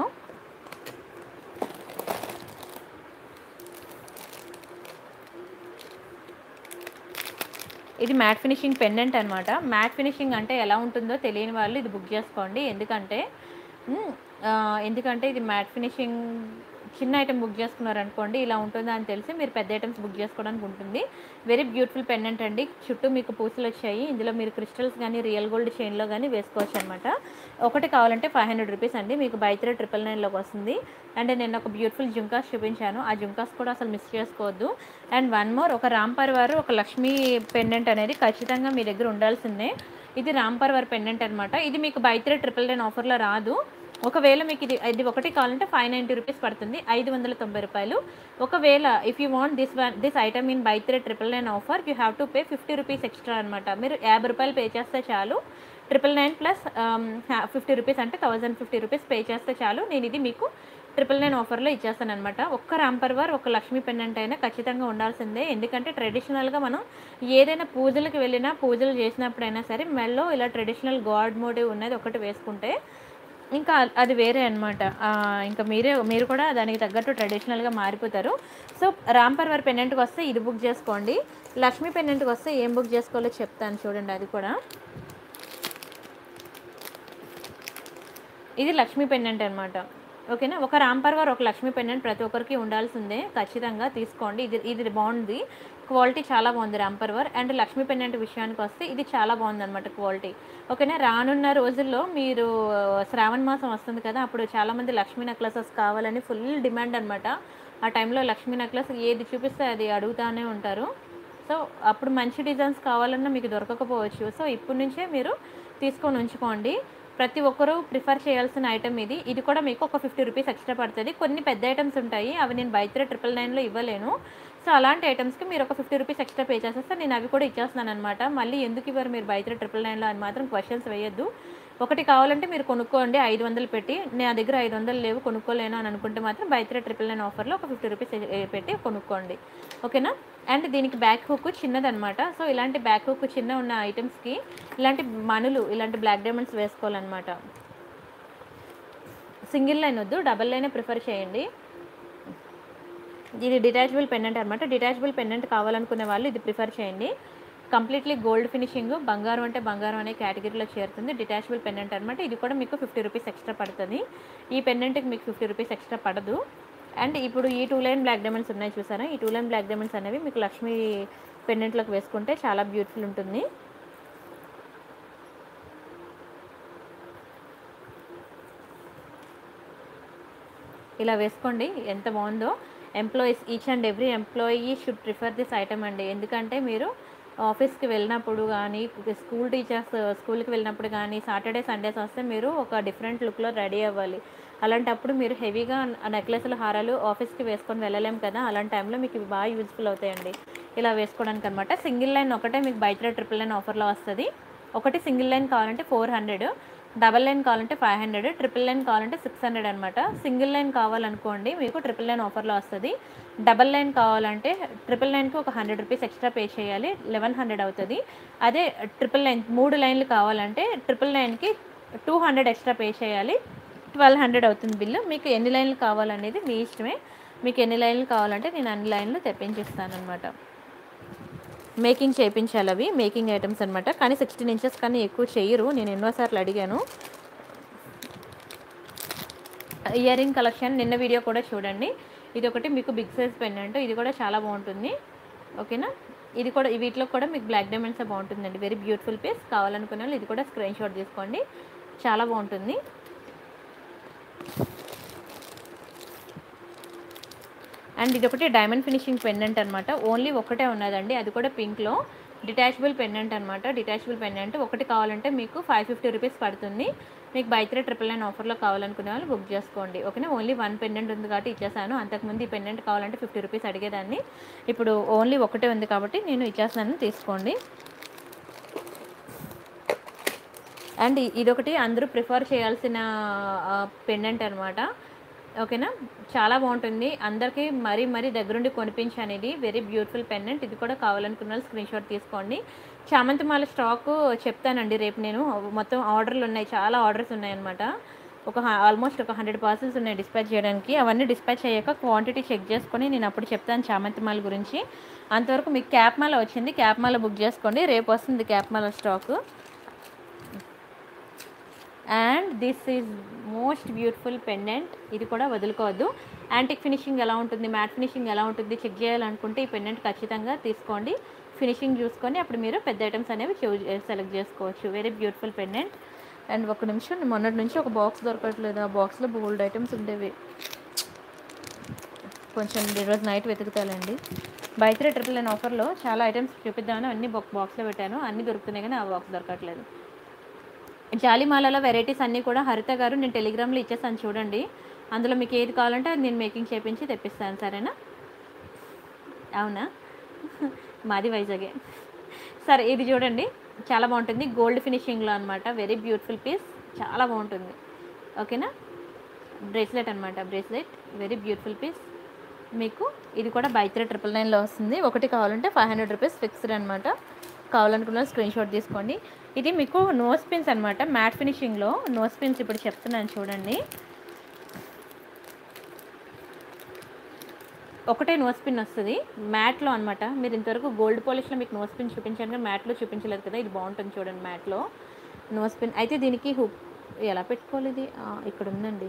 Speaker 1: ఇది మ్యాట్ ఫినిషింగ్ పెండెంట్ అనమాట మ్యాట్ ఫినిషింగ్ అంటే ఎలా ఉంటుందో తెలియని వాళ్ళు ఇది బుక్ చేసుకోండి ఎందుకంటే మ్, ఆ, ఎందుకంటే ఇది మ్యాట్ ఫినిషింగ్ చిన్న ఐటెం బుక్ చేసుకున్నారనుకోండి ఇలా ఉంటుందా అని తెలిసి మీరు పెద్ద ఐటమ్స్ బుక్ చేసుకోవడానికి ఉంటుంది వెరీ బ్యూటిఫుల్ పెండెంట్ అండి చుట్టూ మీకు పూసలు వచ్చాయి ఇందులో మీరు క్రిస్టల్స్ కానీ రియల్ గోల్డ్ చైన్లో కానీ వేసుకోవచ్చు అనమాట ఒకటి కావాలంటే ఫైవ్ హండ్రెడ్ రూపీస్ అండి మీకు బై త్రీ ట్రిపుల్ నైన్లోకి వస్తుంది అండ్ నేను ఒక బ్యూటిఫుల్ జుంకాస్ చూపించాను ఆ జుంకాస్ కూడా అసలు మిస్ చేసుకోవద్దు అండ్ వన్ మోర్ ఒక రాంపర్ వారు ఒక లక్ష్మీ పెండెంట్ అనేది ఖచ్చితంగా మీ దగ్గర ఉండాల్సిందే ఇది రాంపర్ వారి పెండెంట్ అనమాట ఇది మీకు బై త్రీ ట్రిపుల్ నైన్ ఆఫర్లో రాదు ఒకవేళ మీకు ఇది ఇది ఒకటి కావాలంటే ఫైవ్ నైంటీ రూపీస్ పడుతుంది ఐదు వందల తొంభై రూపాయలు ఒకవేళ if you want this one this item in buy three triple nine offer you have to pay fifty rupees extra అనమాట మీరు యాభై రూపాయలు పే చేస్తే చాలు triple nine plus fifty rupees అంటే థౌజండ్ ఫిఫ్టీ రూపీస్ పే చేస్తే చాలు నేను ఇది మీకు ట్రిపుల్ నైన్ ఆఫర్లో ఇచ్చేస్తాను అనమాట ఒక్క రాంపర్ వార్ ఒక లక్ష్మీ పెండెంట్ అయినా ఖచ్చితంగా ఉండాల్సిందే ఎందుకంటే ట్రెడిషనల్గా మనం ఏదైనా పూజలకు వెళ్ళినా పూజలు చేసినప్పుడైనా సరే మెల్లో ఇలా ట్రెడిషనల్ గాడ్ మోటివ్ ఉన్నది ఒకటి వేసుకుంటే ఇంకా అది వేరే అనమాట ఇంకా మీరే మీరు కూడా దానికి తగ్గట్టు ట్రెడిషనల్గా మారిపోతారు సో రాంపర్ వారి పెండెంట్కి వస్తే ఇది బుక్ చేసుకోండి లక్ష్మీ పెండెంట్కి వస్తే ఏం బుక్ చేసుకోవాలో చెప్తాను చూడండి అది కూడా ఇది లక్ష్మీ పెండెంట్ అనమాట ఓకేనా ఒక రాంపర్ వారు ఒక లక్ష్మీ పెండెంట్ ప్రతి ఒక్కరికి ఉండాల్సిందే ఖచ్చితంగా తీసుకోండి ఇది ఇది బాగుంది క్వాలిటీ చాలా బాగుంది రాంపర్ వర్ అండ్ లక్ష్మీ పెండెంట్ విషయానికి వస్తే ఇది చాలా బాగుంది అనమాట క్వాలిటీ ఓకేనా రానున్న రోజుల్లో మీరు శ్రావణ మాసం వస్తుంది కదా అప్పుడు చాలామంది లక్ష్మీ నెక్లెసెస్ కావాలని ఫుల్ డిమాండ్ అనమాట ఆ టైంలో లక్ష్మీ నెక్లెస్ ఏది చూపిస్తే అది అడుగుతానే ఉంటారు సో అప్పుడు మంచి డిజైన్స్ కావాలన్నా మీకు దొరకకపోవచ్చు సో ఇప్పటి నుంచే మీరు తీసుకొని ఉంచుకోండి ప్రతి ఒక్కరూ ప్రిఫర్ చేయాల్సిన ఐటమ్ ఇది ఇది కూడా మీకు ఒక ఫిఫ్టీ రూపీస్ ఎక్స్ట్రా పడుతుంది కొన్ని పెద్ద ఐటమ్స్ ఉంటాయి అవి నేను బై త్రీ ట్రిపుల్ నైన్లో ఇవ్వలేను సో అలాంటి ఐటమ్స్కి మీరు ఒక ఫిఫ్టీ రూపీస్ ఎక్స్ట్రా పే చేసేస్తే నేను అవి కూడా ఇచ్చేస్తున్నాను అనమాట మళ్ళీ ఎందుకు ఇవ్వరు మీరు బై త్రీ ట్రిపుల్ నైన్లో అని మాత్రం క్వశ్చన్స్ వేయొద్దు ఒకటి కావాలంటే మీరు కొనుక్కోండి ఐదు వందలు పెట్టి నా దగ్గర ఐదు వందలు లేవు కొనుక్కోలేను అని అనుకుంటే మాత్రం బై త్రీ ట్రిపుల్ నైన్ ఆఫర్లో ఒక ఫిఫ్టీ రూపీస్ పెట్టి కొనుక్కోండి ఓకేనా అండ్ దీనికి బ్యాక్ హుక్ చిన్నదనమాట సో ఇలాంటి బ్యాక్ హుక్ చిన్న ఉన్న ఐటమ్స్కి ఇలాంటి మనులు ఇలాంటి బ్లాక్ డైమండ్స్ వేసుకోవాలన్నమాట సింగిల్ లైన్ వద్దు డబల్ లైనే ప్రిఫర్ చేయండి ఇది డిటాచబుల్ పెండెంట్ అనమాట డిటాచబుల్ పెండెంట్ కావాలనుకునే వాళ్ళు ఇది ప్రిఫర్ చేయండి కంప్లీట్లీ గోల్డ్ ఫినిషింగ్ బంగారం అంటే బంగారం అనే కేటగిరీలో చేరుతుంది డిటాచబుల్ పెండెంట్ అనమాట ఇది కూడా మీకు ఫిఫ్టీ రూపీస్ ఎక్స్ట్రా పడుతుంది ఈ పెండెంట్కి మీకు ఫిఫ్టీ రూపీస్ ఎక్స్ట్రా పడదు అండ్ ఇప్పుడు ఈ టూ లైన్ బ్లాక్ డైమండ్స్ ఉన్నాయి చూసారా ఈ టూ లైన్ బ్లాక్ డైమండ్స్ అనేవి మీకు లక్ష్మీ పెండెంట్లోకి వేసుకుంటే చాలా బ్యూటిఫుల్ ఉంటుంది ఇలా వేసుకోండి ఎంత బాగుందో employees each and every employee should prefer this item అండి ఎందుకంటే మీరు ఆఫీస్కి వెళ్ళినప్పుడు కానీ స్కూల్ టీచర్స్ స్కూల్కి వెళ్ళినప్పుడు కానీ సాటర్డే సండేస్ వస్తే మీరు ఒక డిఫరెంట్ లుక్లో రెడీ అవ్వాలి అలాంటప్పుడు మీరు హెవీగా నెక్లెస్లు హారాలు ఆఫీస్కి వేసుకొని వెళ్ళలేం కదా అలాంటి టైంలో మీకు ఇవి బాగా యూజ్ఫుల్ అవుతాయండి ఇలా వేసుకోవడానికి అనమాట సింగిల్ లైన్ ఒకటే మీకు బయట ట్రిపుల్ లైన్ ఆఫర్లో వస్తుంది ఒకటి సింగిల్ లైన్ కావాలంటే ఫోర్ హండ్రెడ్ డబల్ లైన్ కావాలంటే ఫైవ్ హండ్రెడ్ ట్రిపుల్ లైన్ కావాలంటే సిక్స్ హండ్రెడ్ అనమాట సింగిల్ లైన్ కావాలనుకోండి మీకు ట్రిపుల్ లైన్ ఆఫర్లో వస్తుంది డబల్ లైన్ కావాలంటే ట్రిపుల్ లైన్కి ఒక హండ్రెడ్ రూపీస్ ఎక్స్ట్రా పే చేయాలి లెవెన్ హండ్రెడ్ అవుతుంది అదే ట్రిపుల్ లైన్ మూడు లైన్లు కావాలంటే ట్రిపుల్ లైన్కి టూ హండ్రెడ్ ఎక్స్ట్రా పే చేయాలి ట్వెల్వ్ హండ్రెడ్ అవుతుంది బిల్లు మీకు ఎన్ని లైన్లు కావాలనేది మీ ఇష్టమే మీకు ఎన్ని లైన్లు కావాలంటే నేను అన్ని లైన్లు తెప్పించిస్తాను అనమాట మేకింగ్ చేయించాలి అవి మేకింగ్ ఐటమ్స్ అనమాట కానీ సిక్స్టీన్ ఇంచెస్ కానీ ఎక్కువ చేయరు నేను ఎన్నోసార్లు అడిగాను ఇయర్ రింగ్ కలెక్షన్ నిన్న వీడియో కూడా చూడండి ఇది ఒకటి మీకు బిగ్ సైజ్ పెండెంట్ ఇది కూడా చాలా బాగుంటుంది ఓకేనా ఇది కూడా వీటిలో కూడా మీకు బ్లాక్ డైమండ్స్ బాగుంటుందండి వెరీ బ్యూటిఫుల్ పీస్ కావాలనుకునే వాళ్ళు ఇది కూడా స్క్రీన్ షాట్ తీసుకోండి చాలా బాగుంటుంది అండ్ ఇది ఒకటి డైమండ్ ఫినిషింగ్ పెండెంట్ అనమాట ఓన్లీ ఒకటే ఉన్నదండి అది కూడా పింక్లో డిటాచబుల్ పెండెంట్ అనమాట డిటాచబుల్ పెండెంట్ ఒకటి కావాలంటే మీకు ఫైవ్ ఫిఫ్టీ రూపీస్ పడుతుంది మీకు బై త్రీ ట్రిపుల్ నైన్ ఆఫర్లో కావాలనుకునే వాళ్ళు బుక్ చేసుకోండి ఓకేనా ఓన్లీ వన్ పెండెంట్ ఉంది కాబట్టి ఇచ్చేసాను అంతకుముందు ఈ పెండెంట్ కావాలంటే ఫిఫ్టీ రూపీస్ అడిగేదాన్ని ఇప్పుడు ఓన్లీ ఒకటే ఉంది కాబట్టి నేను ఇచ్చేస్తాను తీసుకోండి అండ్ ఇదొకటి అందరూ ప్రిఫర్ చేయాల్సిన పెండెంట్ అనమాట ఓకేనా చాలా బాగుంటుంది అందరికీ మరీ మరీ దగ్గరుండి కొనిపించాను ఇది వెరీ బ్యూటిఫుల్ పెండెంట్ ఇది కూడా కావాలనుకున్న వాళ్ళు స్క్రీన్ షాట్ తీసుకోండి చామంతి మాల స్టాక్ చెప్తానండి రేపు నేను మొత్తం ఆర్డర్లు ఉన్నాయి చాలా ఆర్డర్స్ ఉన్నాయన్నమాట ఒక ఆల్మోస్ట్ ఒక హండ్రెడ్ పార్సల్స్ ఉన్నాయి డిస్పాచ్ చేయడానికి అవన్నీ డిస్పాచ్ అయ్యాక క్వాంటిటీ చెక్ చేసుకొని నేను అప్పుడు చెప్తాను చామంతి మాల గురించి అంతవరకు మీకు క్యాప్ మాల వచ్చింది క్యాప్ మాల బుక్ చేసుకోండి రేపు వస్తుంది క్యాప్ మాల stock and this is most beautiful pendant ఇది కూడా వదులుకోవద్దు యాంటిక్ ఫినిషింగ్ ఎలా ఉంటుంది మ్యాట్ ఫినిషింగ్ ఎలా ఉంటుంది చెక్ చేయాలనుకుంటే ఈ పెండెంట్ ఖచ్చితంగా తీసుకోండి ఫినిషింగ్ చూసుకొని అప్పుడు మీరు పెద్ద ఐటమ్స్ అనేవి చూజ్ సెలెక్ట్ చేసుకోవచ్చు వెరీ బ్యూటిఫుల్ పెండెంట్ అండ్ ఒక నిమిషం మొన్నటి నుంచి ఒక బాక్స్ దొరకట్లేదు ఆ బాక్స్లో బోల్డ్ ఐటమ్స్ ఉండేవి కొంచెం ఈరోజు నైట్ వెతుకుతానండి బైత్రే ట్రిపుల్ నైన్ ఆఫర్లో చాలా ఐటమ్స్ చూపిద్దామని అన్ని బాక్ బాక్స్లో పెట్టాను అన్నీ దొరుకుతున్నాయి కానీ ఆ బాక్స్ దొరకట్లేదు జాలిమాలలో వెరైటీస్ అన్నీ కూడా హరిత గారు నేను టెలిగ్రామ్లో ఇచ్చేసాను చూడండి అందులో మీకు ఏది కావాలంటే అది నేను మేకింగ్ చేపించి తెప్పిస్తాను సరేనా అవునా మాది వైజాగే సరే ఇది చూడండి చాలా బాగుంటుంది గోల్డ్ ఫినిషింగ్లో అనమాట వెరీ బ్యూటిఫుల్ పీస్ చాలా బాగుంటుంది ఓకేనా బ్రేస్లెట్ అనమాట బ్రేస్లెట్ వెరీ బ్యూటిఫుల్ పీస్ మీకు ఇది కూడా బై త్రీ ట్రిపుల్ నైన్లో వస్తుంది ఒకటి కావాలంటే ఫైవ్ హండ్రెడ్ రూపీస్ ఫిక్స్డ్ అనమాట కావాలనుకున్న స్క్రీన్ షాట్ తీసుకోండి ఇది మీకు నోస్ పిన్స్ అనమాట మ్యాట్ ఫినిషింగ్లో నోస్ పిన్స్ ఇప్పుడు చెప్తున్నాను చూడండి ఒకటే నోస్ పిన్ వస్తుంది మ్యాట్లో అనమాట మీరు ఇంతవరకు గోల్డ్ పాలిష్లో మీకు నోస్ పిన్ చూపించాను కానీ మ్యాట్లో చూపించలేదు కదా ఇది బాగుంటుంది చూడండి మ్యాట్లో నోస్ పిన్ అయితే దీనికి హుక్ ఎలా పెట్టుకోవాలి ఇది ఆ, ఇక్కడ ఉందండి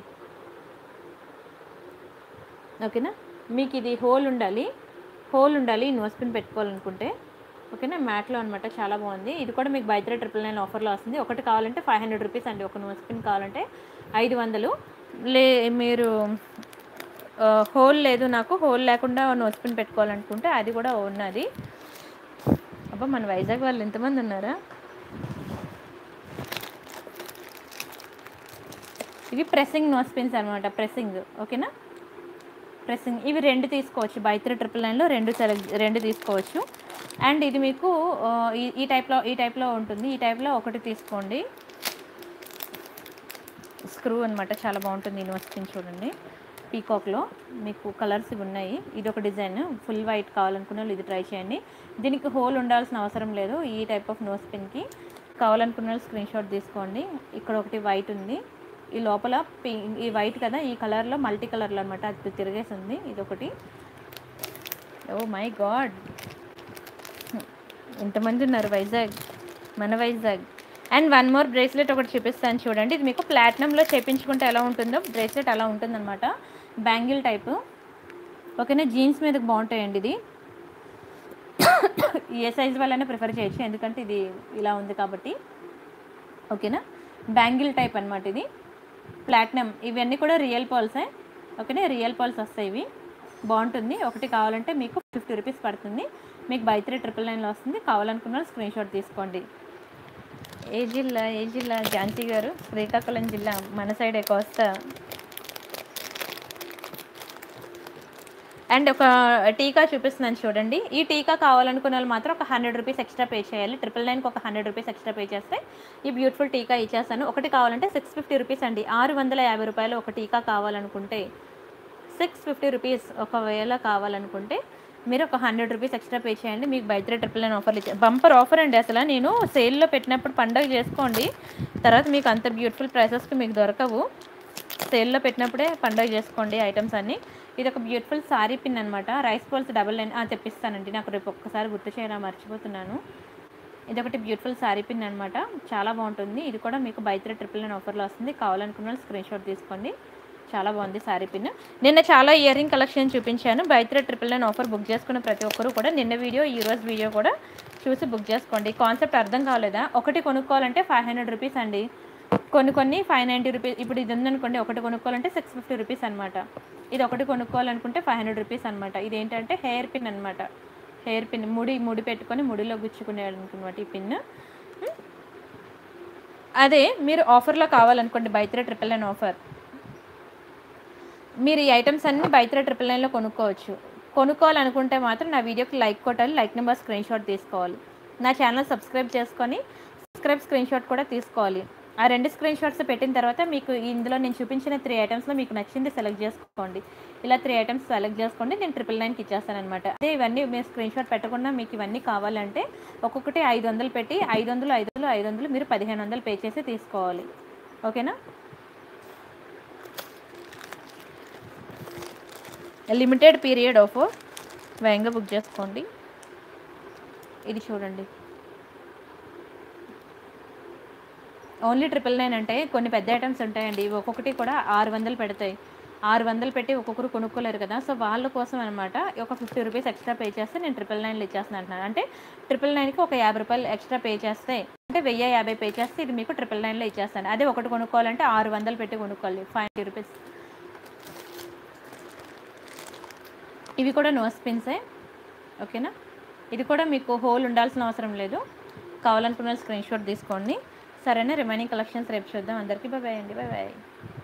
Speaker 1: ఓకేనా మీకు ఇది హోల్ ఉండాలి హోల్ ఉండాలి ఈ నోస్ పిన్ పెట్టుకోవాలనుకుంటే ఓకేనా మ్యాట్లో అనమాట చాలా బాగుంది ఇది కూడా మీకు బై త్రీ ట్రిపుల్ నైన్ ఆఫర్లో వస్తుంది ఒకటి కావాలంటే ఫైవ్ హండ్రెడ్ రూపీస్ అండి ఒక నోస్ పిన్ కావాలంటే ఐదు వందలు లే మీరు ఆ, హోల్ లేదు నాకు హోల్ లేకుండా నోస్ పిన్ పెట్టుకోవాలనుకుంటే అది కూడా ఉన్నది అబ్బా మన వైజాగ్ వాళ్ళు ఎంతమంది ఉన్నారా ఇవి ప్రెస్సింగ్ నోస్ పిన్స్ అనమాట ప్రెస్సింగ్ ఓకేనా ప్రెస్సింగ్ ఇవి రెండు తీసుకోవచ్చు బై త్రీ ట్రిపుల్ నైన్లో రెండు సెలెక్ట్ రెండు తీసుకోవచ్చు అండ్ ఇది మీకు ఆ, ఈ ఈ టైప్లో ఈ టైప్లో ఉంటుంది ఈ టైప్లో ఒకటి తీసుకోండి స్క్రూ అనమాట చాలా బాగుంటుంది యూనివర్సిటీ చూడండి పీకాక్లో మీకు కలర్స్ ఇవి ఉన్నాయి ఇది ఒక డిజైన్ ఫుల్ వైట్ కావాలనుకున్న వాళ్ళు ఇది ట్రై చేయండి దీనికి హోల్ ఉండాల్సిన అవసరం లేదు ఈ టైప్ ఆఫ్ నోస్ పిన్కి కావాలనుకున్న వాళ్ళు స్క్రీన్ షాట్ తీసుకోండి ఇక్కడ ఒకటి వైట్ ఉంది ఈ లోపల పి ఈ వైట్ కదా ఈ కలర్లో మల్టీ కలర్లో అనమాట అది తిరిగేసి ఉంది ఇది ఒకటి ఓ మై గాడ్ ఎంతమంది ఉన్నారు వైజాగ్ మన Vizag and one more bracelet ఒకటి చూపిస్తాను చూడండి ఇది మీకు ప్లాటినంలో చేపించుకుంటే ఎలా ఉంటుందో బ్రేస్లెట్ అలా ఉంటుందన్నమాట బ్యాంగిల్ టైప్ ఓకేనా జీన్స్ మీదకి బాగుంటాయండి ఇది ఏ సైజ్ వాళ్ళైనా ప్రిఫర్ చేయొచ్చు ఎందుకంటే ఇది ఇలా ఉంది కాబట్టి ఓకేనా బ్యాంగిల్ టైప్ అనమాట ఇది ప్లాటినం ఇవన్నీ కూడా రియల్ పాల్సే ఓకేనా రియల్ పాల్స్ వస్తాయి ఇవి బాగుంటుంది ఒకటి కావాలంటే మీకు ఫిఫ్టీ రూపీస్ పడుతుంది మీకు బై త్రీ ట్రిపుల్ నైన్లో వస్తుంది కావాలనుకున్న స్క్రీన్ షాట్ తీసుకోండి ఏ జిల్లా ఏ జిల్లా ఝాన్సీ గారు శ్రీకాకుళం జిల్లా మన సైడే కోస్తా అండ్ ఒక టీకా చూపిస్తున్నాను చూడండి ఈ టీకా కావాలనుకున్న వాళ్ళు మాత్రం ఒక హండ్రెడ్ రూపీస్ ఎక్స్ట్రా పే చేయాలి ట్రిపుల్ నైన్కి ఒక హండ్రెడ్ రూపీస్ ఎక్స్ట్రా పే చేస్తే ఈ బ్యూటిఫుల్ టీకా ఇచ్చేస్తాను ఒకటి కావాలంటే సిక్స్ ఫిఫ్టీ రూపీస్ అండి ఆరు వందల యాభై రూపాయలు ఒక టీకా కావాలనుకుంటే సిక్స్ ఫిఫ్టీ రూపీస్ ఒకవేళ కావాలనుకుంటే మీరు ఒక హండ్రెడ్ రూపీస్ ఎక్స్ట్రా పే చేయండి మీకు బై త్రీ ట్రిపుల్ నైన్ ఆఫర్లు ఇచ్చే బంపర్ ఆఫర్ అండి అసలు నేను సేల్లో పెట్టినప్పుడు పండగ చేసుకోండి తర్వాత మీకు అంత బ్యూటిఫుల్ ప్రైసెస్కి మీకు దొరకవు సేల్లో పెట్టినప్పుడే పండగ చేసుకోండి ఐటమ్స్ అన్నీ ఇది ఒక బ్యూటిఫుల్ సారీ పిన్ అనమాట రైస్ బాల్స్ డబల్ లైన్ ఆ, తెప్పిస్తానండి నాకు రేపు ఒక్కసారి గుర్తు చేయరా మర్చిపోతున్నాను ఇది ఒకటి బ్యూటిఫుల్ సారీ పిన్ అనమాట చాలా బాగుంటుంది ఇది కూడా మీకు బై త్రీ ట్రిపుల్ నైన్ ఆఫర్లో వస్తుంది కావాలనుకున్న వాళ్ళు స్క్రీన్ షాట్ తీసుకోండి చాలా బాగుంది సారీ పిన్ నిన్న చాలా ఇయర్ రింగ్ కలెక్షన్ చూపించాను buy three triple nine offer book చేసుకున్న ప్రతి ఒక్కరు కూడా నిన్న వీడియో ఈ రోజు వీడియో కూడా చూసి బుక్ చేసుకోండి కాన్సెప్ట్ అర్థం కాలేదా ఒకటి కొనుక్కోవాలంటే ఫైవ్ హండ్రెడ్ రూపీస్ అండి కొన్ని కొన్ని ఫైవ్ నైంటీ రూపీస్ ఇప్పుడు ఇది ఉందనుకోండి ఒకటి కొనుక్కోవాలంటే సిక్స్ ఫిఫ్టీ రూపీస్ అనమాట ఇది ఒకటి కొనుక్కోవాలనుకుంటే ఫైవ్ హండ్రెడ్ రూపీస్ అనమాట ఇది ఏంటంటే హెయిర్ పిన్ అనమాట హెయిర్ పిన్ ముడి ముడి పెట్టుకొని ముడిలో గుచ్చుకునే అనమాట ఈ పిన్ అదే మీరు ఆఫర్లో కావాలనుకోండి buy three triple nine offer మీరు ఈ ఐటమ్స్ అన్ని బై త్రీ ట్రిపుల్ నైన్లో కొనుక్కోవచ్చు కొనుక్కోవాలనుకుంటే మాత్రం నా వీడియోకి లైక్ కొట్టాలి లైక్ నెంబర్ స్క్రీన్ షాట్ తీసుకోవాలి నా ఛానల్ సబ్స్క్రైబ్ చేసుకొని సబ్స్క్రైబ్ స్క్రీన్ షాట్ కూడా తీసుకోవాలి ఆ రెండు స్క్రీన్ షాట్స్ పెట్టిన తర్వాత మీకు ఇందులో నేను చూపించిన త్రీ ఐటమ్స్లో మీకు నచ్చింది సెలెక్ట్ చేసుకోండి ఇలా త్రీ ఐటమ్స్ సెలెక్ట్ చేసుకోండి నేను ట్రిపుల్ నైన్కి ఇచ్చేస్తాను అనమాట అదే ఇవన్నీ మీరు స్క్రీన్ షాట్ పెట్టకుండా మీకు ఇవన్నీ కావాలంటే ఒక్కొక్కటి ఐదు వందలు పెట్టి ఐదు వందలు ఐదు వందలు ఐదు వందలు మీరు పదిహేను వందలు పే చేసి తీసుకోవాలి ఓకేనా లిమిటెడ్ పీరియడ్ ఆఫ్ వేగంగా బుక్ చేసుకోండి ఇది చూడండి ఓన్లీ ట్రిపుల్ నైన్ అంటే కొన్ని పెద్ద ఐటమ్స్ ఉంటాయండి ఇవి ఒక్కొక్కటి కూడా ఆరు వందలు పెడతాయి ఆరు వందలు పెట్టి ఒక్కొక్కరు కొనుక్కోలేరు కదా సో వాళ్ళ కోసం అనమాట ఒక ఫిఫ్టీ రూపీస్ ఎక్స్ట్రా పే చేస్తే నేను ట్రిపుల్ నైన్లో ఇచ్చేస్తున్నాను అంటున్నాను అంటే ట్రిపుల్ నైన్కి ఒక యాభై రూపాయలు ఎక్స్ట్రా పే చేస్తే అంటే వెయ్యి యాభై పే చేస్తే ఇది మీకు ట్రిపుల్ నైన్లో ఇచ్చేస్తాను అదే ఒకటి కొనుక్కోవాలంటే ఆరు వందలు పెట్టి కొనుక్కోవాలి ఫైవ్ రూపీస్ ఇవి కూడా నో స్పిన్సే ఓకేనా ఇది కూడా మీకు హోల్ ఉండాల్సిన అవసరం లేదు కావాలనుకున్న స్క్రీన్ షాట్ తీసుకోండి సరేనా రిమైనింగ్ కలెక్షన్స్ రేపు చూద్దాం అందరికీ బాయ్ అండి బాయ్ బాయ్